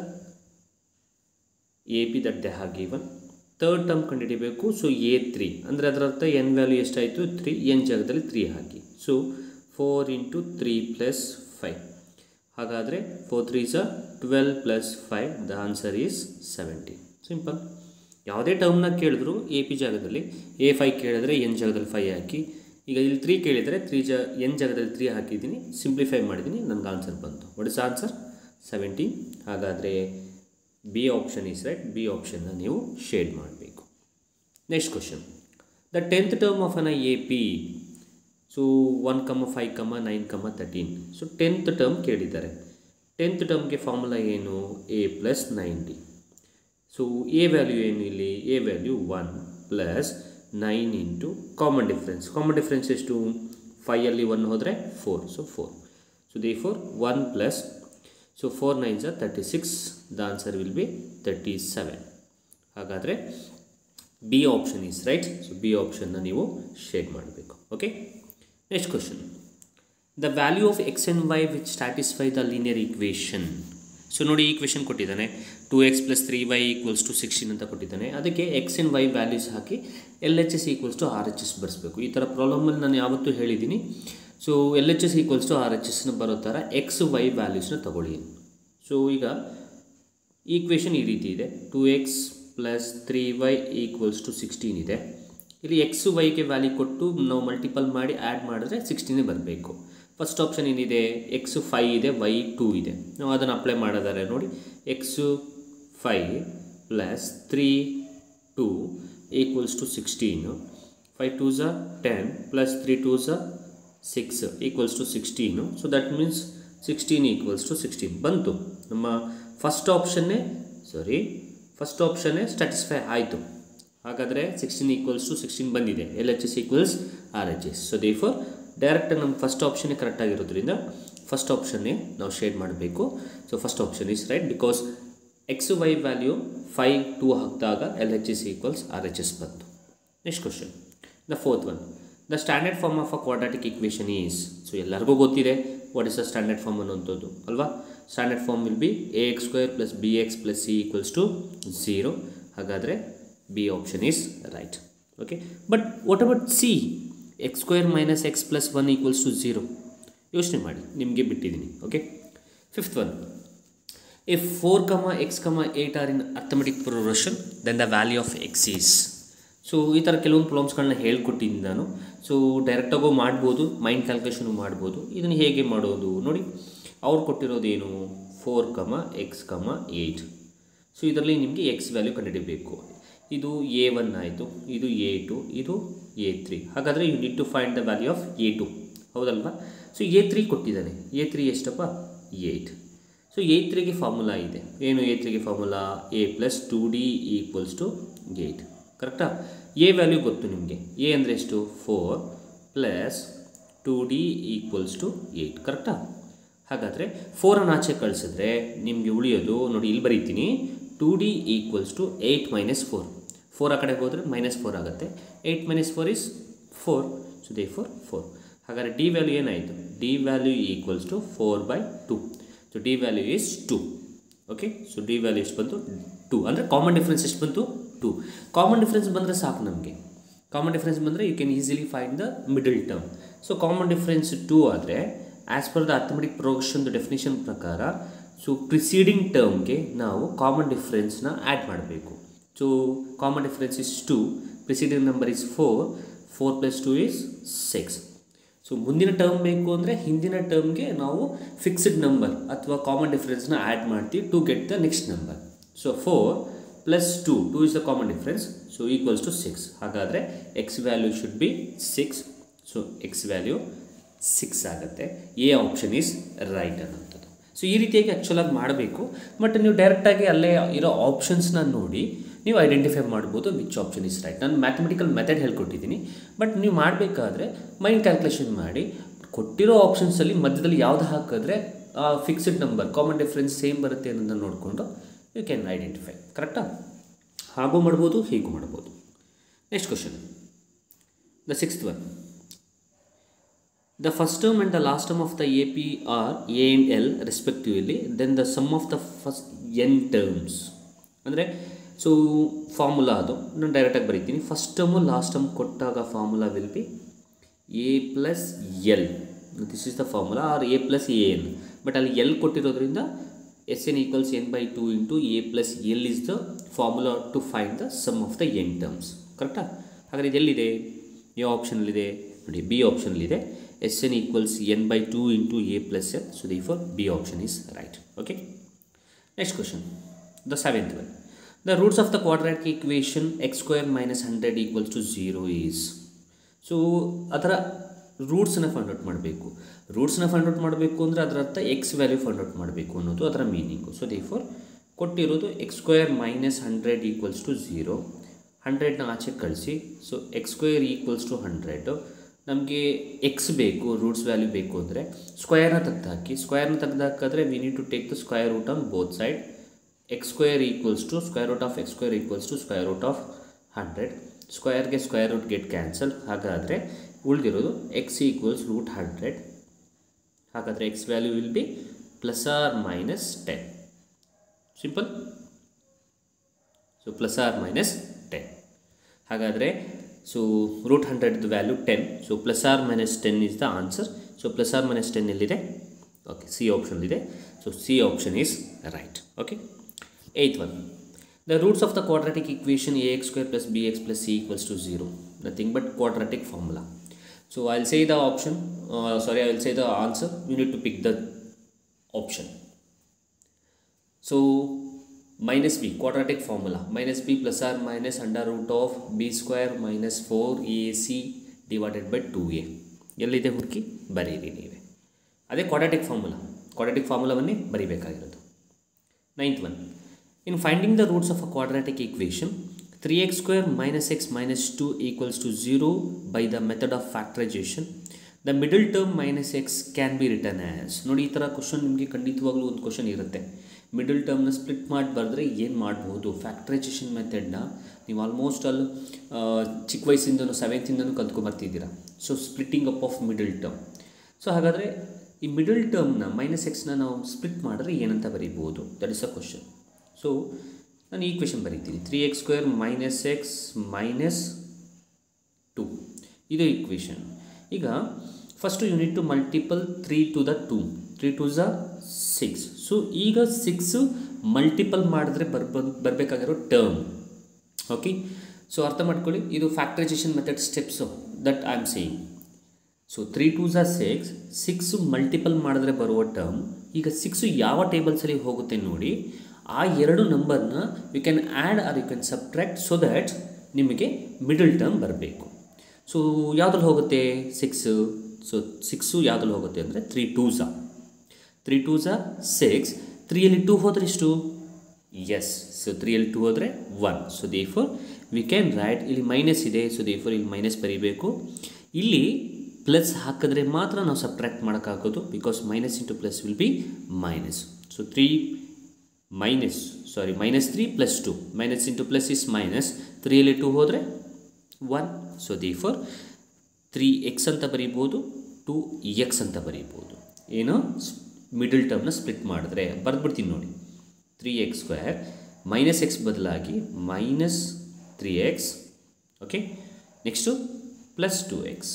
A P that they have given third term ಕಂಡುಹಿಡಿಬೇಕು ಸೊ ಎ ತ್ರೀ ಅಂದರೆ ಅದರ ಅರ್ಥ ಎನ್ ವ್ಯಾಲ್ಯೂ ಎಷ್ಟಾಯಿತು ತ್ರೀ ಎನ್ ಜಾಗದಲ್ಲಿ ತ್ರೀ ಹಾಕಿ so four into three plus five ಹಾಗಾದರೆ ಫೋರ್ ತ್ರೀ ಸ twelve plus five the answer is seventeen simple ಯಾವುದೇ ಟರ್ಮ್ನ ಕೇಳಿದ್ರು ಎ ಪಿ ಜಾಗದಲ್ಲಿ ಎ ಫೈ ಕೇಳಿದ್ರೆ ಎನ್ ಜಾಗದಲ್ಲಿ ಫೈ ಹಾಕಿ ಈಗ ಇಲ್ಲಿ ತ್ರೀ ಕೇಳಿದರೆ ತ್ರೀ ಜ ಎನ್ ಜಾಗದಲ್ಲಿ ತ್ರೀ ಹಾಕಿದ್ದೀನಿ ಸಿಂಪ್ಲಿಫೈ ಮಾಡಿದ್ದೀನಿ ನನಗೆ ಆನ್ಸರ್ ಬಂತು ವಾಟ್ ಇಸ್ ಆನ್ಸರ್ ಸೆವೆಂಟೀನ್ ಹಾಗಾದರೆ B option is right B ಆಪ್ಷನ್ನ ನೀವು ಶೇಡ್ ಮಾಡಬೇಕು next question the tenth term of an A P so one comma five comma nine comma thirteen so tenth term ಕೇಳಿದ್ದಾರೆ ಟೆಂತ್ ಟರ್ಮ್ಗೆ ಫಾರ್ಮುಲಾ ಏನು a plus nine d so a value ಏನು ಇಲ್ಲಿ a value one plus nine into common difference common difference ಎಷ್ಟು ಫೈಯಲ್ಲಿ ಒನ್ ಹೋದರೆ four so four so therefore one plus so four nines are thirty six the answer will be thirty seven ಹಾಗಾದರೆ B option is right so B ಆಪ್ಷನ್ನ ನೀವು ಶೇಡ್ ಮಾಡಬೇಕು okay next question the value of x and y which satisfy the linear equation so ನೋಡಿ ಈಕ್ವೇಷನ್ ಕೊಟ್ಟಿದ್ದಾನೆ two x plus three y equals to sixteen ಅಂತ ಕೊಟ್ಟಿದ್ದಾನೆ ಅದಕ್ಕೆ ಎಕ್ಸ್ ಆ್ಯಂಡ್ ವೈ ವ್ಯಾಲ್ಯೂಸ್ ಹಾಕಿ L H S equals to R H S ಬರೆಸ್ಬೇಕು ಈ ಥರ ಪ್ರಾಬ್ಲಮಲ್ಲಿ ನಾನು ಯಾವತ್ತೂ ಹೇಳಿದ್ದೀನಿ so L H S equals to R H ಎಸ್ನ ಬರೋ ಥರ ಎಕ್ಸ್ ವೈ ವ್ಯಾಲ್ಯೂಸ್ನ ತಗೊಳ್ಳಿ ಸೊ ಈಗ ಈಕ್ವೇಷನ್ ಈ ರೀತಿ ಇದೆ two x plus three y equals to sixteen ಇದೆ ಇಲ್ಲಿ ಎಕ್ಸ್ ವೈಗೆ ವ್ಯಾಲ್ಯೂ ಕೊಟ್ಟು ನಾವು ಮಲ್ಟಿಪಲ್ ಮಾಡಿ ಆ್ಯಡ್ ಮಾಡಿದ್ರೆ ಸಿಕ್ಸ್ಟೀನೇ ಬರಬೇಕು ಫಸ್ಟ್ ಆಪ್ಷನ್ ಏನಿದೆ ಎಕ್ಸ್ ಫೈ ಇದೆ ವೈ ಟೂ ಇದೆ ನಾವು ಅದನ್ನು ಅಪ್ಲೈ ಮಾಡಿದ್ದಾರೆ ನೋಡಿ x five plus three two equals to sixteen five two ಝ ಟೆನ್ ಪ್ಲಸ್ ತ್ರೀ ಟೂ ಝ six equals to sixteen so that means sixteen equals to sixteen ಬಂತು ನಮ್ಮ ಫಸ್ಟ್ ಆಪ್ಷನ್ನೇ ಸಾರಿ ಫಸ್ಟ್ ಆಪ್ಷನ್ನೇ ಸ್ಟ್ಯಾಟಿಸ್ಫೈ ಆಯಿತು ಹಾಗಾದರೆ ಸಿಕ್ಸ್ಟೀನ್ ಈಕ್ವಲ್ಸ್ ಟು ಸಿಕ್ಸ್ಟೀನ್ ಬಂದಿದೆ L H S equals R H S so they four ಡೈರೆಕ್ಟಾಗಿ ನಮ್ಮ ಫಸ್ಟ್ ಆಪ್ಷನ್ನೇ ಕರೆಕ್ಟ್ ಆಗಿರೋದ್ರಿಂದ ಫಸ್ಟ್ ಆಪ್ಷನ್ನೇ ನಾವು ಶೇಡ್ ಮಾಡಬೇಕು so first option is right because x y value five two ಹಾಕಿದಾಗ L H S equals R H S ಬಂತು next question the fourth one the standard form of a quadratic equation is so ಎಲ್ಲರಿಗೂ ಗೊತ್ತಿದೆ what is the standard form ಅನ್ನೋಂಥದ್ದು ಅಲ್ವಾ standard form will be a x square plus b x plus c equals to zero ಹಾಗಾದರೆ B option is right okay but what about C x square minus x plus one equals to zero ಯೋಚನೆ ಮಾಡಿ ನಿಮಗೆ ಬಿಟ್ಟಿದ್ದೀನಿ okay fifth one if four comma x comma eight are in arithmetic progression then the value of x is so ಈ ಥರ ಕೆಲವೊಂದು ಪ್ರಾಬ್ಲಮ್ಸ್ಗಳನ್ನ ಹೇಳ್ಕೊಟ್ಟಿದ್ದೀನಿ ನಾನು ಸೊ ಡೈರೆಕ್ಟಾಗೂ ಮಾಡ್ಬೋದು ಮೈಂಡ್ ಕ್ಯಾಲ್ಕುಲೇಷನು ಮಾಡ್ಬೋದು ಇದನ್ನು ಹೇಗೆ ಮಾಡೋದು ನೋಡಿ ಅವ್ರು ಕೊಟ್ಟಿರೋದೇನು four comma x comma eight so ಇದರಲ್ಲಿ ನಿಮಗೆ ಎಕ್ಸ್ ವ್ಯಾಲ್ಯೂ ಕಂಡುಹಿಡಿಬೇಕು ಇದು ಎ ಒನ್ ಆಯಿತು ಇದು ಎ ಟು ಇದು ಎ ತ್ರೀ ಹಾಗಾದರೆ you need to find the value of a two ಹೌದಲ್ವಾ ಸೊ ಎ ತ್ರೀ ಕೊಟ್ಟಿದ್ದಾನೆ ಎ ತ್ರೀ ಎಷ್ಟಪ್ಪ ಏಯ್ಟ್ ಸೊ ಎ ತ್ರೀಗೆ ಫಾರ್ಮುಲಾ ಇದೆ ಏನು ಎ ತ್ರೀಗೆ formula a plus two d equals to eight ಕರೆಕ್ಟಾ ಎ ವ್ಯಾಲ್ಯೂ ಗೊತ್ತು ನಿಮಗೆ ಎ ಅಂದರೆ ಎಷ್ಟು four plus two d equals to eight ಕರೆಕ್ಟಾ ಹಾಗಾದರೆ ಫೋರನ್ನು ಆಚೆ ಕಳಿಸಿದ್ರೆ ನಿಮಗೆ ಉಳಿಯೋದು ನೋಡಿ ಇಲ್ಲಿ ಬರೀತೀನಿ two d equals to eight minus four four ಆ ಕಡೆಗೆ ಹೋದರೆ ಮೈನಸ್ ಫೋರ್ ಆಗುತ್ತೆ eight minus four is four so therefore four ಹಾಗಾದರೆ ಡಿ ವ್ಯಾಲ್ಯೂ ಏನಾಯಿತು d value equals to four by two so d value is two okay so d value ಎಷ್ಟು ಬಂತು ಟು ಅಂದರೆ ಕಾಮನ್ ಡಿಫ್ರೆನ್ಸ್ ಎಷ್ಟು ಬಂತು ಟು ಕಾಮನ್ ಡಿಫ್ರೆನ್ಸ್ ಬಂದರೆ ಸಾಕು ನಮಗೆ ಕಾಮನ್ ಡಿಫ್ರೆನ್ಸ್ ಬಂದರೆ you can easily find the middle term so common difference two ಆದರೆ ಆ್ಯಸ್ ಪರ್ ದ ಅಥಮೆಟಿಕ್ ಪ್ರೋಗ್ರೆಷನ್ದು ಡೆಫಿನೇಷನ್ ಪ್ರಕಾರ ಸೊ ಪ್ರಿಸೀಡಿಂಗ್ ಟರ್ಮ್ಗೆ ನಾವು ಕಾಮನ್ ಡಿಫ್ರೆನ್ಸ್ನ ಆ್ಯಡ್ ಮಾಡಬೇಕು so common difference is two preceding number is four four plus two is six so ಮುಂದಿನ ಟರ್ಮ್ ಬೇಕು ಅಂದರೆ ಹಿಂದಿನ ಟರ್ಮ್ಗೆ ನಾವು ಫಿಕ್ಸ್ಡ್ ನಂಬರ್ ಅಥವಾ ಕಾಮನ್ ಡಿಫ್ರೆನ್ಸ್ನ ಆ್ಯಡ್ ಮಾಡ್ತೀವಿ to get the next number so four plus two two is the common difference so equals to six ಹಾಗಾದರೆ x value should be six so x value six ಆಗುತ್ತೆ ಎ ಆಪ್ಷನ್ ಈಸ್ ರೈಟ್ ಅನ್ನೋಂಥದ್ದು ಸೊ ಈ ರೀತಿಯಾಗಿ ಆ್ಯಕ್ಚುಲಾಗಿ ಮಾಡಬೇಕು ಬಟ್ ನೀವು ಡೈರೆಕ್ಟಾಗಿ ಅಲ್ಲೇ ಇರೋ ಆಪ್ಷನ್ಸ್ನ ನೋಡಿ ನೀವು ಐಡೆಂಟಿಫೈ ಮಾಡ್ಬೋದು ವಿಚ್ ಆಪ್ಷನ್ ಇಸ್ ರೈಟ್ ನಾನು ಮ್ಯಾಥಮೆಟಿಕಲ್ ಮೆಥಡ್ ಹೇಳ್ಕೊಟ್ಟಿದ್ದೀನಿ ಬಟ್ ನೀವು ಮಾಡಬೇಕಾದ್ರೆ ಮೈಂಡ್ ಕ್ಯಾಲ್ಕುಲೇಷನ್ ಮಾಡಿ ಕೊಟ್ಟಿರೋ ಆಪ್ಷನ್ಸಲ್ಲಿ ಮಧ್ಯದಲ್ಲಿ ಯಾವ್ದು ಹಾಕಿದ್ರೆ fixed number common difference same ಬರುತ್ತೆ ಅನ್ನೋದನ್ನು ನೋಡಿಕೊಂಡು ಯು ಕ್ಯಾನ್ ಐಡೆಂಟಿಫೈ ಕರೆಕ್ಟಾ ಹಾಗೂ ಮಾಡ್ಬೋದು ಹೀಗೂ ಮಾಡ್ಬೋದು next question the sixth one The first term and the last term of the AP are A and L respectively, then the sum of the first n terms. ಅಂದರೆ ಸೊ ಫಾರ್ಮುಲಾ ಅದು ನಾನು ಡೈರೆಕ್ಟಾಗಿ ಬರೀತೀನಿ ಫಸ್ಟ್ ಟರ್ಮು ಲಾಸ್ಟ್ ಟರ್ಮ್ ಕೊಟ್ಟಾಗ formula will be a plus l this is the formula or a plus a n but ಅಲ್ಲಿ ಎಲ್ ಕೊಟ್ಟಿರೋದ್ರಿಂದ s n equals n by two into a plus l is the formula to find the sum of the n terms ಕರೆಕ್ಟಾ ಹಾಗಾದ್ರೆ ಇದೆಲ್ಲಿದೆ ಎ ಆಪ್ಷನಲ್ಲಿದೆ ನೋಡಿ ಬಿ ಆಪ್ಷನಲ್ಲಿದೆ s n equals n by two into a plus l so therefore B option is right okay next question the seventh one the roots of the quadratic equation x square minus hundred equals to zero is so ಅದರ ರೂಟ್ಸನ್ನ ಫೈಂಡ್ ಔಟ್ ಮಾಡಬೇಕು ರೂಟ್ಸ್ನ ಫೈಂಡ್ ಔಟ್ ಮಾಡಬೇಕು ಅಂದರೆ ಅದರ ಅರ್ಥ ಎಕ್ಸ್ ವ್ಯಾಲ್ಯೂ ಫೈಂಡ್ ಔಟ್ ಮಾಡಬೇಕು ಅನ್ನೋದು ಅದರ ಮೀನಿಂಗು ಸೊ ದಿ ಫೋರ್ ಕೊಟ್ಟಿರೋದು x square minus hundred equals to zero ಹಂಡ್ರೆಡ್ನ ಆಚೆ ಕಳಿಸಿ so x square equals to hundred ನಮಗೆ ಎಕ್ಸ್ ಬೇಕು ರೂಟ್ಸ್ ವ್ಯಾಲ್ಯೂ ಬೇಕು ಅಂದರೆ ಸ್ಕ್ವೇರ್ನ ತೆಗ್ದು ಹಾಕಿ ಸ್ಕ್ವೇರ್ನ ತೆಗ್ದು ಹಾಕಿದ್ರೆ we need to take the square root on both side x square equals to square root of X square equals to square root of hundred ಸ್ಕ್ವೇರ್ಗೆ ಸ್ಕ್ವೇರ್ ರೂಟ್ ಗೆಟ್ ಕ್ಯಾನ್ಸಲ್ ಹಾಗಾದರೆ ಉಳಿದಿರೋದು ಎಕ್ಸ್ ಈಕ್ವಲ್ಸ್ ರೂಟ್ ಹಂಡ್ರೆಡ್ ಹಾಗಾದರೆ x value will be plus or minus ten simple so plus or minus ten ಹಾಗಾದರೆ ಸೊ ರೂಟ್ ಹಂಡ್ರೆಡ್ದು value ten so plus or minus ten is the answer so plus or minus ten ಎಲ್ಲಿದೆ ಓಕೆ ಸಿ ಆಪ್ಷನ್ ಇದೆ so C option is right okay eighth one the roots of the quadratic equation a x square plus b x plus c equals to zero nothing but quadratic formula so I will say the option sorry I will say the answer you need to pick the option so minus b quadratic formula minus b plus or minus under root of b square minus 4ac divided by 2a ಎಲ್ಲಿದೆ ಹುಡುಕಿ ಬರೀರಿ ನೀವೇ ಅದೇ ಕ್ವಾಡ್ರಾಟಿಕ್ ಫಾರ್ಮುಲಾ ಕ್ವಾಡ್ರಾಟಿಕ್ ಫಾರ್ಮುಲಾವನ್ನೇ ಬರಿಬೇಕಾಗಿರೋದು ninth one in finding the roots of a quadratic equation three x square minus x minus two equals to zero by the method of factorisation the middle term minus x can be written as ನೋಡಿ ಈ ಥರ ಕ್ವಶನ್ ನಿಮಗೆ ಖಂಡಿತವಾಗ್ಲೂ ಒಂದು ಕ್ವಶನ್ ಇರುತ್ತೆ ಮಿಡಲ್ ಟರ್ಮ್ನ ಸ್ಪ್ಲಿಟ್ ಮಾಡಿ ಬರೆದ್ರೆ ಏನು ಮಾಡ್ಬೋದು ಫ್ಯಾಕ್ಟ್ರೈಸೇಷನ್ ಮೆಥಡ್ನ ನೀವು ಆಲ್ಮೋಸ್ಟ್ ಅಲ್ಲಿ ಚಿಕ್ಕ ವಯಸ್ಸಿಂದನೂ ಸೆವೆಂತಿಂದನೂ ಕಲ್ತ್ಕೊಂಬರ್ತಿದ್ದೀರಾ so splitting up of middle term so ಹಾಗಾದರೆ ಈ ಮಿಡಲ್ ಟರ್ಮ್ನ ಮೈನಸ್ ಎಕ್ಸ್ನ ನಾವು ಸ್ಪ್ಲಿಟ್ ಮಾಡಿದ್ರೆ ಏನಂತ ಬರೀಬೋದು that is a question so ನಾನು ಈ ಕ್ವೆಶನ್ ಬರೀತೀನಿ three x square minus x minus two ಇದು ಈಕ್ವೇಷನ್ ಈಗ first unit to multiple three two the two three two ಝ ಸಿಕ್ಸ್ ಸೊ ಈಗ ಸಿಕ್ಸು ಮಲ್ಟಿಪಲ್ ಮಾಡಿದ್ರೆ ಬರ್ಬೋದು ಬರಬೇಕಾಗಿರೋ ಟರ್ಮ್ ಓಕೆ ಸೊ ಅರ್ಥ ಮಾಡ್ಕೊಳ್ಳಿ ಇದು factorization method steps that I am saying so three two ಝ ಸಿಕ್ಸ್ ಸಿಕ್ಸು ಮಲ್ಟಿಪಲ್ ಮಾಡಿದ್ರೆ ಬರುವ ಟರ್ಮ್ ಈಗ ಸಿಕ್ಸು ಯಾವ ಟೇಬಲ್ಸಲ್ಲಿ ಹೋಗುತ್ತೆ ನೋಡಿ ಆ ಎರಡು ನಂಬರ್ನ you can add or you can subtract so that ನಿಮಗೆ ಮಿಡಲ್ ಟರ್ಮ್ ಬರಬೇಕು ಸೊ ಯಾವುದ್ರಲ್ಲಿ ಹೋಗುತ್ತೆ ಸಿಕ್ಸು ಸೊ ಸಿಕ್ಸು ಯಾವುದ್ರಲ್ಲಿ ಹೋಗುತ್ತೆ ಅಂದರೆ ತ್ರೀ ಟೂ ಝ ತ್ರೀ ಟೂ ಝ ಸಿಕ್ಸ್ ತ್ರೀಯಲ್ಲಿ ಟೂ ಹೋದರೆ ಎಷ್ಟು ಎಸ್ ಸೊ ತ್ರೀಯಲ್ಲಿ ಟೂ ಹೋದರೆ one so therefore we can write ಇಲ್ಲಿ ಮೈನಸ್ ಇದೆ ಸೊ ದೇ ಫೋರ್ ಇಲ್ಲಿ ಮೈನಸ್ ಬರೀಬೇಕು ಇಲ್ಲಿ ಪ್ಲಸ್ ಹಾಕಿದ್ರೆ ಮಾತ್ರ ನಾವು ಸಬ್ಟ್ರ್ಯಾಕ್ಟ್ ಮಾಡೋಕ್ಕಾಗೋದು because minus into plus will be minus so three minus sorry minus three plus two minus into plus is minus ತ್ರೀಯಲ್ಲಿ ಟು ಹೋದರೆ one so therefore three x ಅಂತ ಬರೀಬೋದು ಟು ಎಕ್ಸ್ ಅಂತ ಬರೀಬೋದು ಏನು ಮಿಡಲ್ ಟರ್ಮ್ನ ಸ್ಪ್ಲಿಟ್ ಮಾಡಿದ್ರೆ ಬರೆದ್ಬಿಡ್ತೀನಿ ನೋಡಿ three x square minus x ಬದಲಾಗಿ minus three x okay next plus two x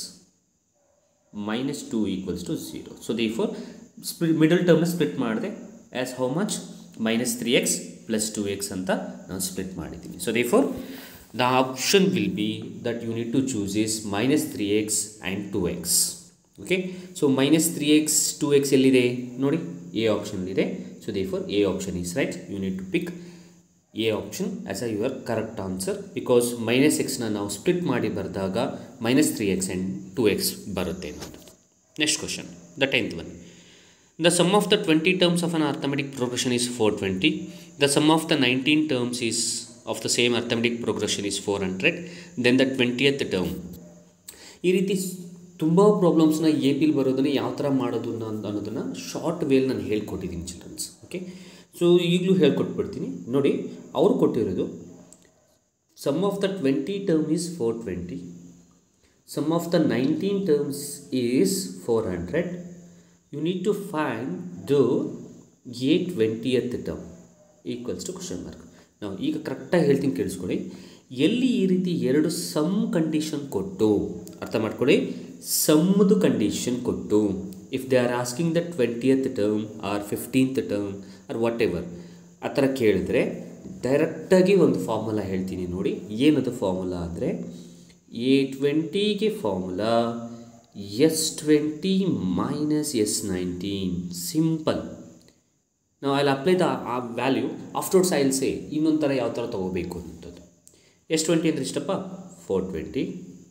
minus two equals to zero so therefore split middle ಟರ್ಮ್ನ ಸ್ಪ್ಲಿಟ್ ಮಾಡಿದೆ as how much minus three x plus two x ಅಂತ ನಾನು ಸ್ಪ್ಲಿಟ್ ಮಾಡಿದ್ದೀನಿ so therefore the option will be that you need to choose is minus three x and two x okay so minus three x two X ಎಲ್ಲಿದೆ ನೋಡಿ ಎ ಆಪ್ಷನ್ಲಿದೆ so therefore A option is right you need to pick A option as a your correct answer because minus ಎಕ್ಸ್ನ ನಾವು ಸ್ಪ್ಲಿಟ್ ಮಾಡಿ ಬರೆದಾಗ minus three x and two x ಬರುತ್ತೆ ಅನ್ನೋದು next question the tenth one the sum of the twenty terms of an arithmetic progression is four twenty the sum of the nineteen terms is of the same arithmetic progression is four hundred then the twentieth term ಈ ರೀತಿ ತುಂಬ ಪ್ರಾಬ್ಲಮ್ಸ್ನ ಎ ಪಿಲ್ ಬರೋದನ್ನು ಯಾವ ಥರ ಮಾಡೋದು ಅಂತ ಅನ್ನೋದನ್ನು ಶಾರ್ಟ್ ವೇಲ್ ನಾನು ಹೇಳ್ಕೊಟ್ಟಿದ್ದೀನಿ ಚಿಲ್ಡ್ರನ್ಸ್ ಓಕೆ ಸೊ ಈಗಲೂ ಹೇಳ್ಕೊಟ್ಬಿಡ್ತೀನಿ ನೋಡಿ ಅವರು ಕೊಟ್ಟಿರೋದು sum of the twenty term is four twenty sum of the nineteen terms is four hundred you need to find the A twentieth term equals to question mark ನಾವು ಈಗ ಕರೆಕ್ಟಾಗಿ ಹೇಳ್ತೀನಿ ಕೇಳಿಸ್ಕೊಳ್ಳಿ ಎಲ್ಲಿ ಈ ರೀತಿ ಎರಡು ಸಮ್ ಕಂಡೀಷನ್ ಕೊಟ್ಟು ಅರ್ಥ ಮಾಡ್ಕೊಳ್ಳಿ ಸಮ್ದು ಕಂಡೀಷನ್ ಕೊಟ್ಟು if they are asking the twentieth term or fifteenth term or whatever ಆ ಥರ ಕೇಳಿದ್ರೆ ಡೈರೆಕ್ಟಾಗಿ ಒಂದು ಫಾರ್ಮುಲಾ ಹೇಳ್ತೀನಿ ನೋಡಿ ಏನದು ಫಾರ್ಮುಲಾ ಅಂದರೆ ಎ ಟ್ವೆಂಟಿಗೆ formula S twenty minus S nineteen simple ನಾವು ಅಲ್ಲಿ ಅಪ್ಲೈ ದ ಆ value afterwards I will say ಇನ್ನೊಂದು ಥರ ಯಾವ ಥರ ತೊಗೋಬೇಕು ಅಂತದ್ದು ಎಸ್ ಟ್ವೆಂಟಿ ಅಂದರೆ ಇಷ್ಟಪ್ಪ four twenty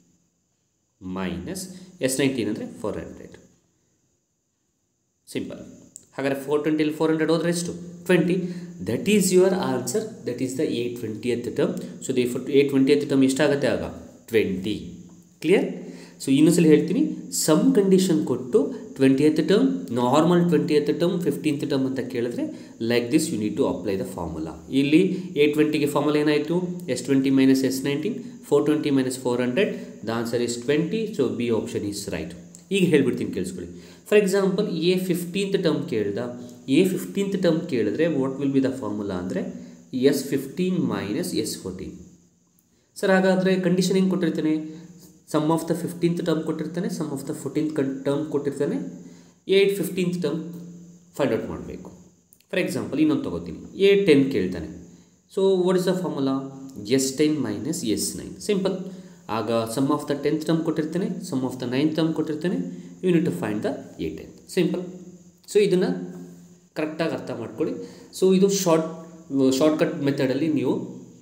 minus S nineteen ಅಂದರೆ ಫೋರ್ ಹಂಡ್ರೆಡ್ ಸಿಂಪಲ್ ಹಾಗಾದರೆ ಫೋರ್ ಟ್ವೆಂಟಿಲಿ ಫೋರ್ ಹಂಡ್ರೆಡ್ ಹೋದರೆ ಎಷ್ಟು twenty that is your answer that is the A twentieth term so therefore A twentieth term ಎಷ್ಟಾಗುತ್ತೆ ಆಗ ಟ್ವೆಂಟಿ ಕ್ಲಿಯರ್ ಸೊ ಇನ್ನೊಂದ್ಸಲ ಹೇಳ್ತೀನಿ ಸಮ್ ಕಂಡೀಷನ್ ಕೊಟ್ಟು twentieth term normal twentieth term fifteenth term ಅಂತ ಕೇಳಿದ್ರೆ like this you need to apply the formula ಇಲ್ಲಿ ಎ ಟ್ವೆಂಟಿಗೆ ಫಾರ್ಮುಲಾ ಏನಾಯಿತು S twenty minus S nineteen four twenty minus four hundred the answer is twenty so B option is right ಈಗ ಹೇಳ್ಬಿಡ್ತೀನಿ ಕೇಳಿಸ್ಕೊಳ್ಳಿ for example A fifteenth term ಕೇಳ್ದ ಎ ಫಿಫ್ಟೀನ್ತ್ ಟರ್ಮ್ ಕೇಳಿದ್ರೆ what will be the formula ಅಂದರೆ S fifteen minus S fourteen sir ಹಾಗಾದರೆ ಕಂಡೀಷನ್ ಹೆಂಗೆ ಕೊಟ್ಟಿರ್ತಾನೆ sum of the fifteenth term ಕೊಟ್ಟಿರ್ತಾನೆ ಸಮ್ ಆಫ್ ದ ಫೋರ್ಟೀನ್ತ್ ಕನ್ ಟರ್ಮ್ ಕೊಟ್ಟಿರ್ತಾನೆ at fifteenth term find out ಮಾಡಬೇಕು ಫಾರ್ ಎಕ್ಸಾಂಪಲ್ ಇನ್ನೊಂದು ತೊಗೋತೀನಿ ಎ ಟೆನ್ ಕೇಳ್ತಾನೆ so what is the formula S ten minus S nine simple ಆಗ sum of the tenth term ಕೊಟ್ಟಿರ್ತಾನೆ sum of the ninth term ಕೊಟ್ಟಿರ್ತಾನೆ you need to find the A ten simple so ಇದನ್ನು ಕರೆಕ್ಟಾಗಿ ಅರ್ಥ ಮಾಡ್ಕೊಳ್ಳಿ ಸೊ ಇದು ಶಾರ್ಟ್ ಶಾರ್ಟ್ಕಟ್ ಮೆಥಡಲ್ಲಿ ನೀವು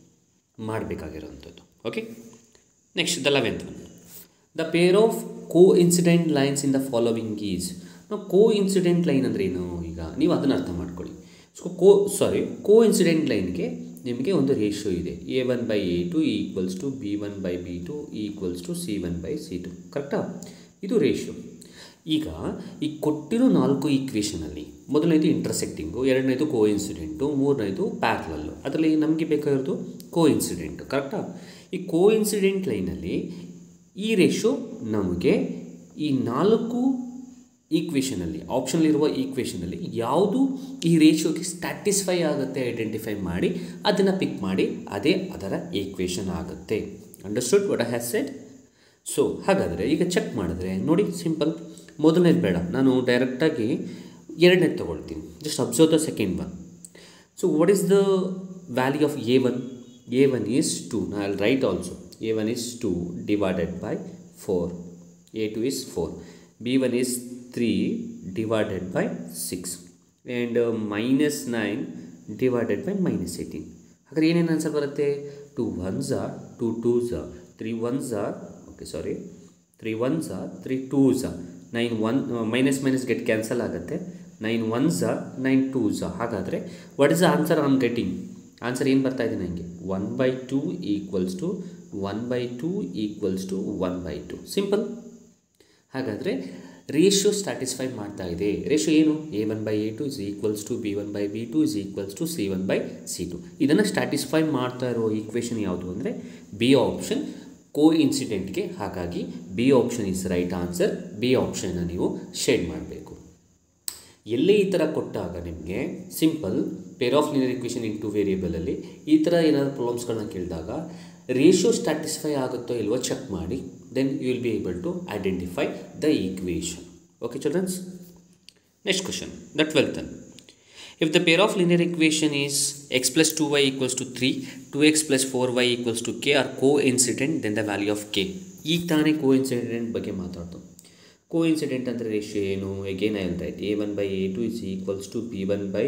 ಮಾಡಬೇಕಾಗಿರೋವಂಥದ್ದು okay next the eleventh one the pair of coincident lines in the following is ನಾವು ಕೋ ಇನ್ಸಿಡೆಂಟ್ ಲೈನ್ ಅಂದರೆ ಏನು ಈಗ ನೀವು ಅದನ್ನು ಅರ್ಥ ಮಾಡ್ಕೊಳ್ಳಿ ಸೊ ಕೋ ಸಾರಿ ಕೋ ಇನ್ಸಿಡೆಂಟ್ ಲೈನ್ಗೆ ನಿಮಗೆ ಒಂದು ರೇಷಿಯೋ ಇದೆ A one by A two equals to B one by B two equals to C one by C two ಕರೆಕ್ಟಾ ಇದು ರೇಷಿಯೋ ಈಗ ಈ ಕೊಟ್ಟಿರೋ ನಾಲ್ಕು ಈಕ್ವೇಷನಲ್ಲಿ ಮೊದಲನೇದು ಇಂಟರ್ಸೆಕ್ಟಿಂಗು ಎರಡನೇದು ಕೋ ಇನ್ಸಿಡೆಂಟು ಮೂರನೇದು ಪ್ಯಾರ್ಲಲ್ಲು ಅದರಲ್ಲಿ ನಮಗೆ ಬೇಕಾಗಿರೋದು ಕೋ ಇನ್ಸಿಡೆಂಟು ಕರೆಕ್ಟಾ ಈ ಕೋ ಇನ್ಸಿಡೆಂಟ್ ಲೈನಲ್ಲಿ ಈ ರೇಷೋ ನಮಗೆ ಈ ನಾಲ್ಕು ಈಕ್ವೇಷನಲ್ಲಿ ಆಪ್ಷನಲ್ಲಿರುವ ಈಕ್ವೇಷನಲ್ಲಿ ಯಾವುದು ಈ ರೇಷಿಯೋಗೆ ಸ್ಟ್ಯಾಟಿಸ್ಫೈ ಆಗುತ್ತೆ ಐಡೆಂಟಿಫೈ ಮಾಡಿ ಅದನ್ನು ಪಿಕ್ ಮಾಡಿ ಅದೇ ಅದರ ಈಕ್ವೇಷನ್ ಆಗುತ್ತೆ understood what I has said so ಹಾಗಾದರೆ ಈಗ ಚೆಕ್ ಮಾಡಿದ್ರೆ ನೋಡಿ ಸಿಂಪಲ್ ಮೊದಲನೇದು ಬೇಡ ನಾನು ಡೈರೆಕ್ಟಾಗಿ ಎರಡನೇದು ತೊಗೊಳ್ತೀನಿ just observe the second one so what is the value of A one A one is two I write also A one is two divided by four A two is four B one is three divided by six and minus nine divided by minus eighteen ಹಾಗಾದ್ರೆ ಏನೇನು ಆನ್ಸರ್ ಬರುತ್ತೆ ಟು ಒನ್ ಝಾ ಟು ಟೂ ಝಾ ತ್ರೀ ಒನ್ ಝಾ ಓಕೆ ಸಾರಿ ತ್ರೀ ಒನ್ ಝಾ three two Jha nine one minus minus get cancel ಆಗುತ್ತೆ ನೈನ್ ಒನ್ ಝಾ ನೈನ್ ಟೂ ಝಾ ಹಾಗಾದರೆ what is the answer on getting answer ಏನು ಬರ್ತಾ ಇದೆ ನನಗೆ one by two equals to one by two equals to one by two simple ಹಾಗಾದರೆ ರೇಷಿಯೋ ಸ್ಟ್ಯಾಟಿಸ್ಫೈ ಮಾಡ್ತಾ ಇದೆ ರೇಷಿಯೋ ಏನು A one by A two is equals to B one by B two is equals to C one by C two ಇದನ್ನು ಸ್ಟ್ಯಾಟಿಸ್ಫೈ ಮಾಡ್ತಾ ಇರೋ ಈಕ್ವೇಷನ್ ಯಾವುದು ಅಂದರೆ ಬಿ ಆಪ್ಷನ್ ಕೋ ಇನ್ಸಿಡೆಂಟ್ಗೆ ಹಾಗಾಗಿ B option is right answer B ಆಪ್ಷನ್ನ ನೀವು ಶೇಡ್ ಮಾಡಬೇಕು ಎಲ್ಲೇ ಈ ಥರ ಕೊಟ್ಟಾಗ ನಿಮಗೆ simple pair of linear equation in two ವೇರಿಯೇಬಲಲ್ಲಿ ಈ ಥರ ಏನಾದರೂ ಪ್ರಾಬ್ಲಮ್ಸ್ಗಳನ್ನ ಕೇಳಿದಾಗ ರೇಷಿಯೋ ಸ್ಟ್ಯಾಟಿಸ್ಫೈ ಆಗುತ್ತೋ ಇಲ್ವೋ ಚೆಕ್ ಮಾಡಿ then you will be able to identify the equation okay childrens next question the twelfth one if the pair of linear equation is x plus two y equals to three two x plus four y equals to k are coincident then the value of k ಈಗ ತಾನೇ ಕೋ ಇನ್ಸಿಡೆಂಟ್ ಬಗ್ಗೆ ಮಾತಾಡ್ತು ಕೋ ಇನ್ಸಿಡೆಂಟ್ ಅಂದರೆ ರೇಷಿಯೋ ಏನು again I write A one by A two is equals to B one by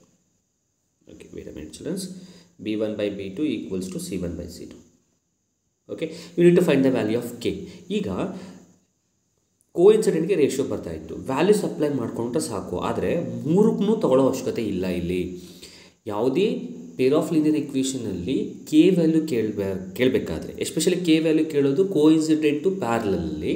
okay wait a minute childrens B one by B two equals to C one by C two okay you need to find the value of k ಈಗ ಕೋ ಇನ್ಸಿಡೆಂಟ್ಗೆ ರೇಷಿಯೋ ಬರ್ತಾ ಇತ್ತು ವ್ಯಾಲ್ಯೂಸ್ ಅಪ್ಲೈ ಮಾಡ್ಕೊಂಡ್ರೆ ಸಾಕು ಆದರೆ ಮೂರಕ್ಕೂ ತಗೊಳ್ಳೋ ಅವಶ್ಯಕತೆ ಇಲ್ಲ ಇಲ್ಲಿ ಯಾವುದೇ pair of linear ಇಕ್ವೇಷನಲ್ಲಿ K value ಕೇಳಬೇ ಕೇಳಬೇಕಾದ್ರೆ especially K value ಕೇಳೋದು ಕೋ ಇನ್ಸಿಡೆಂಟು ಪ್ಯಾರ್ಲಲ್ಲಿ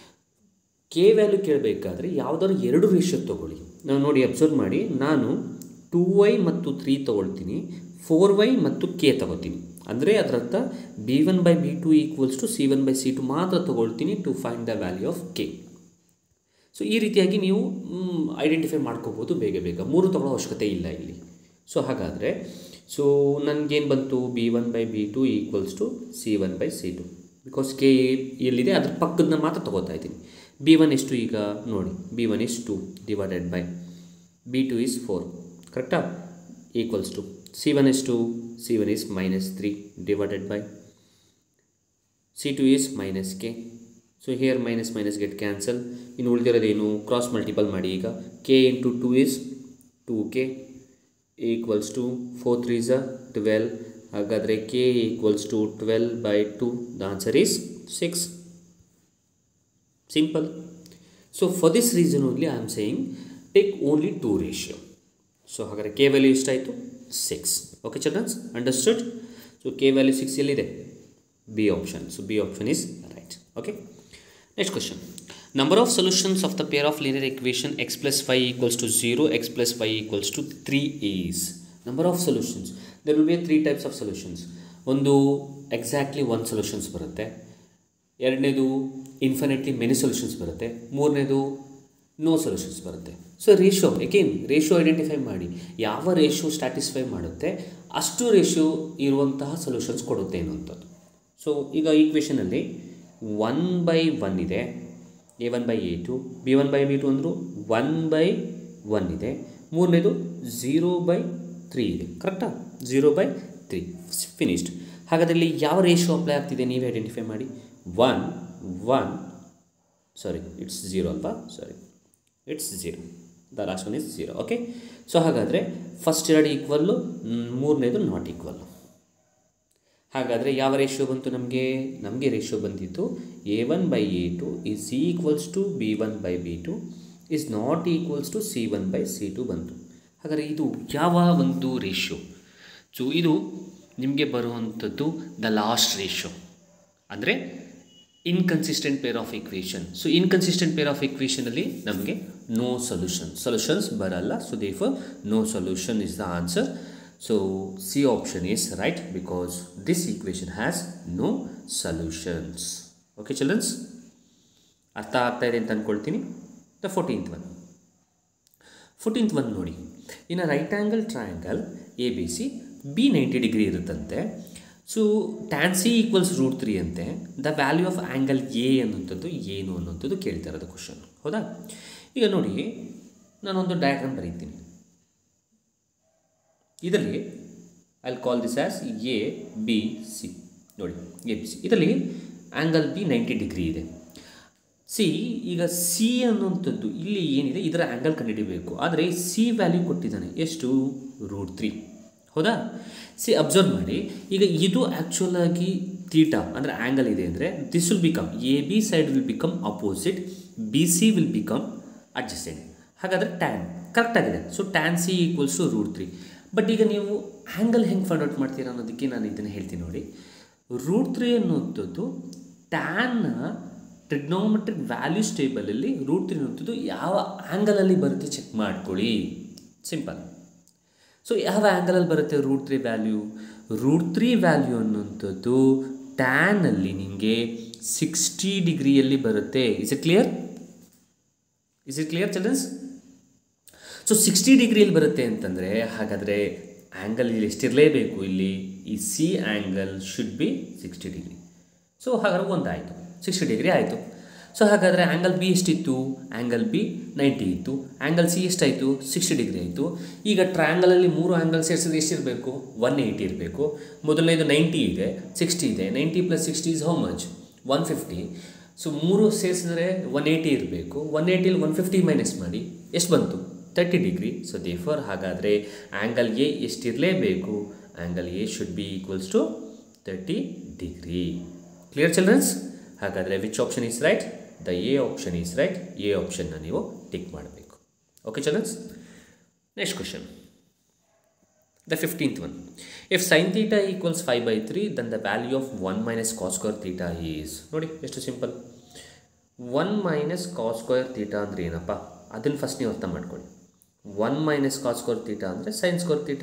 ಕೆ ವ್ಯಾಲ್ಯೂ ಕೇಳಬೇಕಾದ್ರೆ ಯಾವುದಾದ್ರು ಎರಡು ರೇಷಿಯೋ ತೊಗೊಳ್ಳಿ ನಾವು ನೋಡಿ ಅಬ್ಸರ್ವ್ ಮಾಡಿ ನಾನು ಟೂ ವೈ ಮತ್ತು ತ್ರೀ ತೊಗೊಳ್ತೀನಿ ಫೋರ್ ವೈ ಮತ್ತು ಕೆ ತೊಗೋತೀನಿ ಅಂದರೆ ಅದರರ್ಥ B one by B two equals to C one by C to ಮಾತ್ರ ತೊಗೊಳ್ತೀನಿ to find the value of K so ಈ ರೀತಿಯಾಗಿ ನೀವು ಐಡೆಂಟಿಫೈ ಮಾಡ್ಕೋಬೋದು ಬೇಗ ಬೇಗ ಮೂರು ತಗೊಳ್ಳೋ ಅವಶ್ಯಕತೆ ಇಲ್ಲ ಇಲ್ಲಿ ಸೊ ಹಾಗಾದರೆ ಸೊ ನನಗೇನು ಬಂತು B one by B two equals to C one by C two because k ಎಲ್ಲಿದೆ ಅದ್ರ ಪಕ್ಕದನ್ನ ಮಾತ್ರ ತೊಗೋತಾ ಇದ್ದೀನಿ ಬಿ ಒನ್ ಎಷ್ಟು ಈಗ ನೋಡಿ B one is two divided by B two is four ಕರೆಕ್ಟಾ equals to C one is two C one is minus three divided by C two is minus k so here minus minus get cancel ಇನ್ನು ಉಳಿದಿರೋದೇನು ಕ್ರಾಸ್ ಮಲ್ಟಿಪಲ್ ಮಾಡಿ ಈಗ k into two is two k equals to four three ಝ ಟ್ವೆಲ್ ಹಾಗಾದರೆ k equals to twelve by two the answer is six simple so for this reason only I am saying take only two ratio so ಹಾಗಾದರೆ ಕೆ ವ್ಯಾಲ್ಯೂ ಎಷ್ಟಾಯಿತು six okay childrens understood so k value six ಎಲ್ಲಿದೆ B option so B option is right okay next question number of solutions of the pair of linear equation x plus 5 equals to 0 x plus 5 equals to 3 is number of solutions there will be three types of solutions ಒಂದು ಎಕ್ಸಾಕ್ಟ್ಲಿ ಒನ್ ಸೊಲ್ಯೂಷನ್ಸ್ ಬರುತ್ತೆ ಎರಡನೇದು ಇನ್ಫಿನಿಟ್ಲಿ ಮೆನಿ ಸೊಲ್ಯೂಷನ್ಸ್ ಬರುತ್ತೆ ಮೂರನೇದು ನೋ ಸೊಲ್ಯೂಷನ್ಸ್ ಬರುತ್ತೆ so ratio again ratio identify ಮಾಡಿ ಯಾವ ರೇಷಿಯೋ ಸ್ಟ್ಯಾಟಿಸ್ಫೈ ಮಾಡುತ್ತೆ ಅಷ್ಟು ರೇಷಿಯೋ ಇರುವಂತಹ ಸೊಲ್ಯೂಷನ್ಸ್ ಕೊಡುತ್ತೆ ಅನ್ನುವಂಥದ್ದು ಸೊ ಈಗ ಈಕ್ವೇಷನಲ್ಲಿ ಒನ್ ಬೈ ಒನ್ ಇದೆ A one by A two B one by B two ಅಂದರು ಒನ್ ಬೈ ಒನ್ ಇದೆ ಮೂರನೇದು ಝೀರೋ ಬೈ ತ್ರೀ ಇದೆ ಕರೆಕ್ಟಾ ಝೀರೋ ಬೈ ತ್ರೀ ಫಿನಿಶ್ಡ್ ಹಾಗಾದರೆ ಇಲ್ಲಿ ಯಾವ ರೇಷಿಯೋ ಅಪ್ಲೈ ಆಗ್ತಿದೆ ನೀವೇ ಐಡೆಂಟಿಫೈ ಮಾಡಿ one one sorry it's zero ಅಲ್ವಾ sorry it's zero the last one is zero okay so ಹಾಗಾದರೆ ಫಸ್ಟ್ ಎರಡು ಈಕ್ವಲ್ಲು ಮೂರನೇದು ನಾಟ್ ಈಕ್ವಲ್ಲು ಹಾಗಾದರೆ ಯಾವ ರೇಷಿಯೋ ಬಂತು ನಮಗೆ ನಮಗೆ ರೇಷಿಯೋ ಬಂದಿತ್ತು A one by A two is equals to B one by B two is not equals to C one by C two ಬಂತು ಹಾಗಾದರೆ ಇದು ಯಾವ ಒಂದು ರೇಷಿಯೋ ಸೊ ಇದು ನಿಮಗೆ ಬರುವಂಥದ್ದು ದ ಲಾಸ್ಟ್ ರೇಷಿಯೋ ಅಂದರೆ inconsistent pair of equation so inconsistent pair of ಇಕ್ವೇಷನಲ್ಲಿ ನಮಗೆ ನೋ ಸೊಲ್ಯೂಷನ್ ಸೊಲ್ಯೂಷನ್ಸ್ ಬರಲ್ಲ so therefore no solution is the answer so C option is right because this equation has no solutions okay childrens ಅರ್ಥ ಆಗ್ತಾ ಇದೆ ಅಂತ ಅಂದ್ಕೊಳ್ತೀನಿ the fourteenth one fourteenth one ನೋಡಿ ಇನ್ನು right angle triangle A B C B ninety degree ಇರುತ್ತಂತೆ so tan C equals root three ಅಂತೆ the value of angle A ಅನ್ನುವಂಥದ್ದು ಏನು ಅನ್ನುವಂಥದ್ದು ಕೇಳ್ತಾ ಇರೋದು ಕ್ವಶನ್ ಹೌದಾ ಈಗ ನೋಡಿ ನಾನೊಂದು ಡಯಾಗ್ರಾಮ್ ಬರೀತೀನಿ ಇದರಲ್ಲಿ I call this as A B C ನೋಡಿ ಎ ಬಿ ಸಿ ಇದರಲ್ಲಿ ಆ್ಯಂಗಲ್ ಬಿ ನೈಂಟಿ ಡಿಗ್ರಿ ಇದೆ ಸಿ ಈಗ ಸಿ ಅನ್ನುವಂಥದ್ದು ಇಲ್ಲಿ ಏನಿದೆ ಇದರ ಆ್ಯಂಗಲ್ ಕಂಡುಹಿಡಿಬೇಕು ಆದರೆ ಸಿ ವ್ಯಾಲ್ಯೂ ಕೊಟ್ಟಿದ್ದಾನೆ ಎಷ್ಟು ರೂಟ್ ತ್ರೀ ಹೌದಾ ಸಿ ಅಬ್ಸರ್ವ್ ಮಾಡಿ ಈಗ ಇದು ಆ್ಯಕ್ಚುಲ್ ಆಗಿ ತೀಟಾ ಅಂದರೆ ಆ್ಯಂಗಲ್ ಇದೆ ಅಂದರೆ this will become A B side will become opposite B C will become adjacent ಹಾಗಾದರೆ ಟ್ಯಾನ್ ಕರೆಕ್ಟ್ ಆಗಿದೆ so tan C equals to root three but ಈಗ ನೀವು ಆ್ಯಂಗಲ್ ಹೆಂಗೆ ಫೈಂಡ್ ಔಟ್ ಮಾಡ್ತೀರಾ ಅನ್ನೋದಕ್ಕೆ ನಾನು ಇದನ್ನು ಹೇಳ್ತೀನಿ ನೋಡಿ ರೂಟ್ ತ್ರೀ ಅನ್ನೋಂಥದ್ದು ಟ್ಯಾನ್ನ ಟ್ರಿಗ್ನೋಮೆಟ್ರಿಕ್ ವ್ಯಾಲ್ಯೂಸ್ ಟೇಬಲಲ್ಲಿ ರೂಟ್ ತ್ರೀ ಅನ್ನೋಂಥದ್ದು ಯಾವ ಆ್ಯಂಗಲಲ್ಲಿ ಬರುತ್ತೆ ಚೆಕ್ ಮಾಡ್ಕೊಳ್ಳಿ ಸಿಂಪಲ್ ಸೊ ಯಾವ ಆ್ಯಂಗಲಲ್ಲಿ ಬರುತ್ತೆ root three value root three value ಅನ್ನುವಂಥದ್ದು ಟ್ಯಾನಲ್ಲಿ ನಿಮಗೆ ಸಿಕ್ಸ್ಟಿ ಡಿಗ್ರಿಯಲ್ಲಿ ಬರುತ್ತೆ is it clear is it clear childrens so sixty ಡಿಗ್ರಿಯಲ್ಲಿ ಬರುತ್ತೆ ಅಂತಂದರೆ ಹಾಗಾದರೆ ಆ್ಯಂಗಲ್ ಇಲ್ಲಿ ಎಷ್ಟಿರಲೇಬೇಕು ಇಲ್ಲಿ ಈ C angle should be sixty degree so ಹಾಗಾದ್ರೆ ಒಂದಾಯಿತು ಸಿಕ್ಸ್ಟಿ ಡಿಗ್ರಿ ಆಯಿತು ಸೊ ಹಾಗಾದರೆ ಆ್ಯಂಗಲ್ ಬಿ ಎಷ್ಟಿತ್ತು ಆ್ಯಂಗಲ್ ಬಿ ನೈಂಟಿ ಇತ್ತು ಆ್ಯಂಗಲ್ ಸಿ ಎಷ್ಟಾಯಿತು ಸಿಕ್ಸ್ಟಿ ಡಿಗ್ರಿ ಆಯಿತು ಈಗ ಟ್ರ್ಯಾಂಗಲಲ್ಲಿ ಮೂರು ಆ್ಯಂಗಲ್ ಸೇರಿಸಿದ್ರೆ ಎಷ್ಟಿರಬೇಕು ಒನ್ ಏಯ್ಟಿ ಇರಬೇಕು ಮೊದಲನೇದು ನೈಂಟಿ ಇದೆ ಸಿಕ್ಸ್ಟಿ ಇದೆ ninety plus sixty is how much one fifty so ಮೂರು ಸೇರಿಸಿದ್ರೆ ಒನ್ ಏಯ್ಟಿ ಇರಬೇಕು ಒನ್ ಏಯ್ಟಿಲಿ ಒನ್ ಫಿಫ್ಟಿ ಮೈನಸ್ ಮಾಡಿ ಎಷ್ಟು ಬಂತು ತರ್ಟಿ ಡಿಗ್ರಿ ಸೊ ದೇಫರ್ ಹಾಗಾದರೆ ಆ್ಯಂಗಲ್ ಎ ಎಷ್ಟಿರಲೇಬೇಕು angle A should be equals to thirty degree clear childrens ಹಾಗಾದರೆ which option is right the A option is right A ಆಪ್ಷನ್ನ ನೀವು ಟಿಕ್ ಮಾಡಬೇಕು okay childrens next question The 15th one. If sin theta equals 5 by 3, then the value of 1 minus cos square theta is. ನೋಡಿ ಎಷ್ಟು simple one minus cos square theta ಅಂದರೆ ಏನಪ್ಪ ಅದನ್ನು ಫಸ್ಟ್ ನೀವು ಅರ್ಥ ಮಾಡ್ಕೊಳ್ಳಿ one minus cos square theta ಅಂದರೆ ಸೈನ್ ಸ್ಕ್ವೇರ್ ತೀಟಾ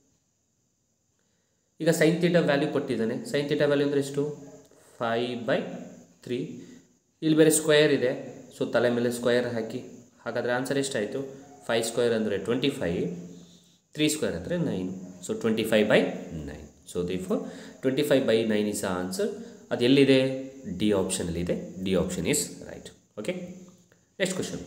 ಈಗ ಸೈನ್ ತೀಟಾ ವ್ಯಾಲ್ಯೂ ಕೊಟ್ಟಿದ್ದಾನೆ ಸೈನ್ ತೀಟಾ ವ್ಯಾಲ್ಯೂ ಅಂದರೆ ಎಷ್ಟು ಫೈವ್ ಬೈ ತ್ರೀ ಇಲ್ಲಿ ಬೇರೆ ಸ್ಕ್ವೇರ್ ಇದೆ ಸೊ ತಲೆ ಮೇಲೆ ಸ್ಕ್ವೇರ್ ಹಾಕಿ ಹಾಗಾದರೆ ಆನ್ಸರ್ ಎಷ್ಟಾಯಿತು ಫೈವ್ ಸ್ಕ್ವೇರ್ ಅಂದರೆ ಟ್ವೆಂಟಿ ಫೈವ್ ತ್ರೀ ಸ್ಕ್ವೇರ್ ಅಂದರೆ nine so twenty five by nine so therefore twenty five by nine is ಆ ಆನ್ಸರ್ ಅದು ಎಲ್ಲಿದೆ ಡಿ ಆಪ್ಷನಲ್ಲಿದೆ D option is right okay next question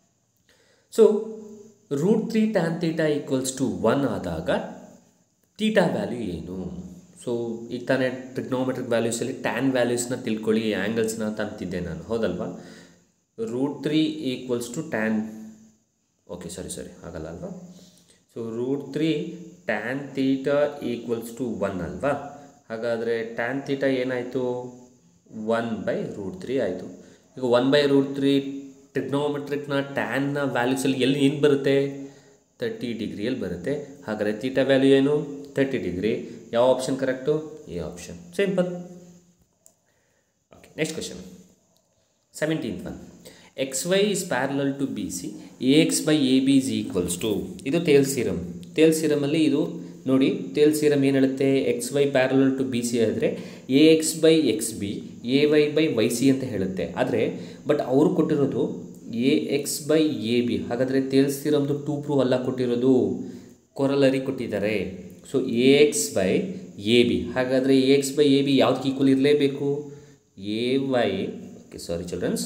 so root three tan theta equals to one ಆದಾಗ ತೀಟಾ ವ್ಯಾಲ್ಯೂ ಏನು ಸೊ ಈಗ ತಾನೇ ಟ್ರಿಗ್ನೋಮೆಟ್ರಿಕ್ ವ್ಯಾಲ್ಯೂಸಲ್ಲಿ ಟ್ಯಾನ್ ವ್ಯಾಲ್ಯೂಸ್ನ ತಿಳ್ಕೊಳ್ಳಿ ಆ್ಯಂಗಲ್ಸ್ನ ತಂತಿದ್ದೆ ನಾನು ಹೌದಲ್ವಾ root three equals to tan okay ಸರಿ ಸರಿ ಆಗಲ್ಲ ಅಲ್ವಾ so root three tan theta equals to one ಅಲ್ವಾ ಹಾಗಾದರೆ ಟ್ಯಾನ್ ತೀಟಾ ಏನಾಯಿತು ಒನ್ ಬೈ ರೂಟ್ ತ್ರೀ ಆಯಿತು ಈಗ ಒನ್ ಬೈ ರೂಟ್ ತ್ರೀ ಟ್ರಿಗ್ನೋಮೆಟ್ರಿಕ್ನ ಟ್ಯಾನ್ನ ವ್ಯಾಲ್ಯೂಸಲ್ಲಿ ಎಲ್ಲಿ ಏನು ಬರುತ್ತೆ ತರ್ಟಿ ಡಿಗ್ರಿಯಲ್ಲಿ ಬರುತ್ತೆ ಹಾಗಾದರೆ ತೀಟಾ ವ್ಯಾಲ್ಯೂ ಏನು ತರ್ಟಿ ಡಿಗ್ರಿ ಯಾವ option correct A option simple okay next question seventeenth one X Y is parallel to B C A X by A B is equals to ಇದು ತೇಲ್ ಸೀರಮ್ ತೇಲ್ ಸೀರಮಲ್ಲಿ ಇದು ನೋಡಿ ತೇಲ್ ಸೀರಮ್ ಏನು ಹೇಳುತ್ತೆ X Y parallel to B C ಆದರೆ A X by X B A Y by Y C ಅಂತ ಹೇಳುತ್ತೆ ಆದರೆ ಬಟ್ ಅವರು ಕೊಟ್ಟಿರೋದು A X by A B ಹಾಗಾದರೆ ತೇಲ್ ಸೀರಮ್ದು ಟೂ ಪ್ರೂವ್ ಅಲ್ಲ ಕೊಟ್ಟಿರೋದು ಕೊರಲರಿ ಕೊಟ್ಟಿದ್ದಾರೆ so A X by A B ಹಾಗಾದರೆ A X by A B ಯಾವ್ದಕ್ಕೆ ಈಕ್ವಲ್ ಇರಲೇಬೇಕು A Y okay sorry childrens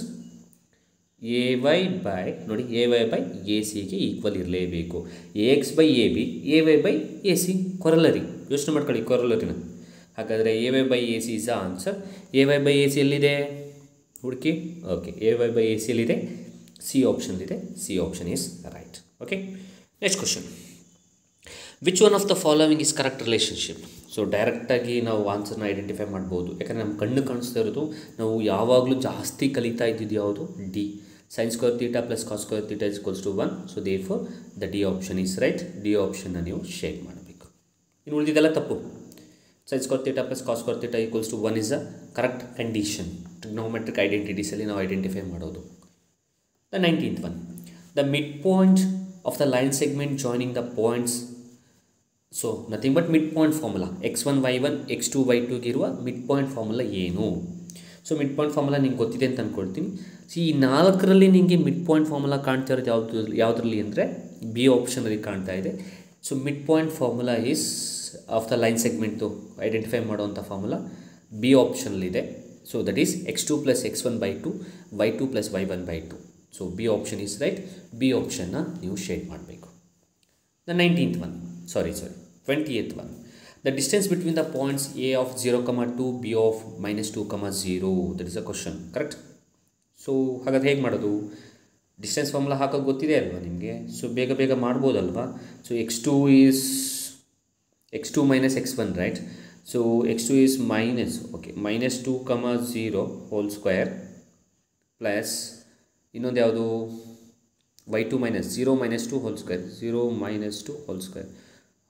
A Y by ನೋಡಿ ಎ ವೈ ಬೈ ಎ ಸಿಗೆ ಈಕ್ವಲ್ ಇರಲೇಬೇಕು A X by A B A Y by A C corollary ಯೋಚನೆ ಮಾಡ್ಕೊಳ್ಳಿ ಕೊರಲರಿನ ಹಾಗಾದರೆ A Y by A C is the answer A Y by A C ಎಲ್ಲಿದೆ ಹುಡುಕಿ okay A Y by A C ಎಲ್ಲಿದೆ ಸಿ ಆಪ್ಷನ್ಲಿದೆ C option is right okay next question which one of the following is correct relationship so ಡೈರೆಕ್ಟಾಗಿ ನಾವು ಆನ್ಸರ್ನ ಐಡೆಂಟಿಫೈ ಮಾಡ್ಬೋದು ಯಾಕಂದರೆ ನಮ್ಮ ಕಣ್ಣು ಕಾಣಿಸ್ತಾ ಇರೋದು ನಾವು ಯಾವಾಗಲೂ ಜಾಸ್ತಿ ಕಲಿತಾ ಇದ್ದಿದ್ದು ಯಾವುದು D sine square theta plus cos square theta is equals to one so therefore the D option is right D ಆಪ್ಷನ್ನ ನೀವು ಶೇಕ್ ಮಾಡಬೇಕು ಇನ್ನು ಉಳಿದಿದ್ದೆಲ್ಲ ತಪ್ಪು sine square theta plus cos square theta equals to one is a correct condition trigonometric ಐಡೆಂಟಿಟೀಸಲ್ಲಿ ನಾವು ಐಡೆಂಟಿಫೈ ಮಾಡೋದು the nineteenth one the mid point of the line segment joining the points so nothing but mid point formula X one Y one X two Y ಟೂಗಿರುವ ಮಿಡ್ ಪಾಯಿಂಟ್ ಫಾರ್ಮುಲಾ ಏನು ಸೊ ಮಿಡ್ ಪಾಯಿಂಟ್ ಫಾರ್ಮುಲಾ ನಿಂಗೆ ಗೊತ್ತಿದೆ ಅಂತ ಅಂದ್ಕೊಳ್ತೀನಿ ಸೊ ಈ ನಾಲ್ಕರಲ್ಲಿ ನಿಮಗೆ ಮಿಡ್ ಪಾಯಿಂಟ್ ಫಾರ್ಮುಲಾ ಕಾಣ್ತಾ ಇರೋದು ಯಾವುದು ಯಾವುದರಲ್ಲಿ ಅಂದರೆ ಬಿ ಆಪ್ಷನಲ್ಲಿ ಕಾಣ್ತಾ ಇದೆ so mid point formula is of the line segment identify ಮಾಡುವಂಥ ಫಾರ್ಮುಲಾ ಬಿ ಆಪ್ಷನಲ್ಲಿದೆ so that is X two plus X one by two Y two plus Y one by two so B option is right B ಆಪ್ಷನ್ನ ನೀವು ಶೇಡ್ ಮಾಡಬೇಕು the nineteenth one sorry sorry twentieth one the distance between the points A of zero comma two B of minus two comma zero that is a question correct so ಹಾಗಾದ್ರೆ ಹೇಗೆ ಮಾಡೋದು ಡಿಸ್ಟೆನ್ಸ್ ಫಾರ್ಮುಲಾ ಹಾಕೋದು ಗೊತ್ತಿದೆ ಅಲ್ವಾ ನಿಮಗೆ ಸೊ ಬೇಗ ಬೇಗ ಮಾಡ್ಬೋದಲ್ವಾ so X two is X two minus X one right so X two is minus okay minus two comma zero whole square plus ಇನ್ನೊಂದು ಯಾವುದು Y two minus zero minus two whole square zero minus two whole square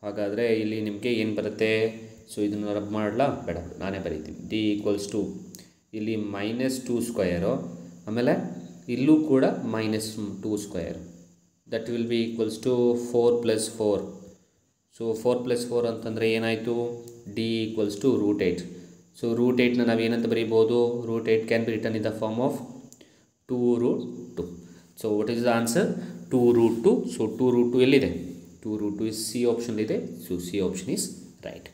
ಹಾಗಾದರೆ ಇಲ್ಲಿ ನಿಮಗೆ ಏನು ಬರುತ್ತೆ ಸೊ ಇದನ್ನು ರಬ್ ಮಾಡಲಾ ಬೇಡ ನಾನೇ ಬರೀತೀನಿ ಡಿ ಈಕ್ವಲ್ಸ್ ಟು ಇಲ್ಲಿ ಮೈನಸ್ ಟೂ ಸ್ಕ್ವಯರು ಆಮೇಲೆ ಇಲ್ಲೂ ಕೂಡ minus two square that will be equals to four plus four so four plus four ಅಂತಂದರೆ ಏನಾಯಿತು D equals to root eight so root ಏಯ್ಟ್ನ ನಾವು ಏನಂತ ಬರೀಬೋದು root eight can be written in the form of two root two so what is the answer two root two so two root two ಎಲ್ಲಿದೆ two root two is C option ಇದೆ so C option is right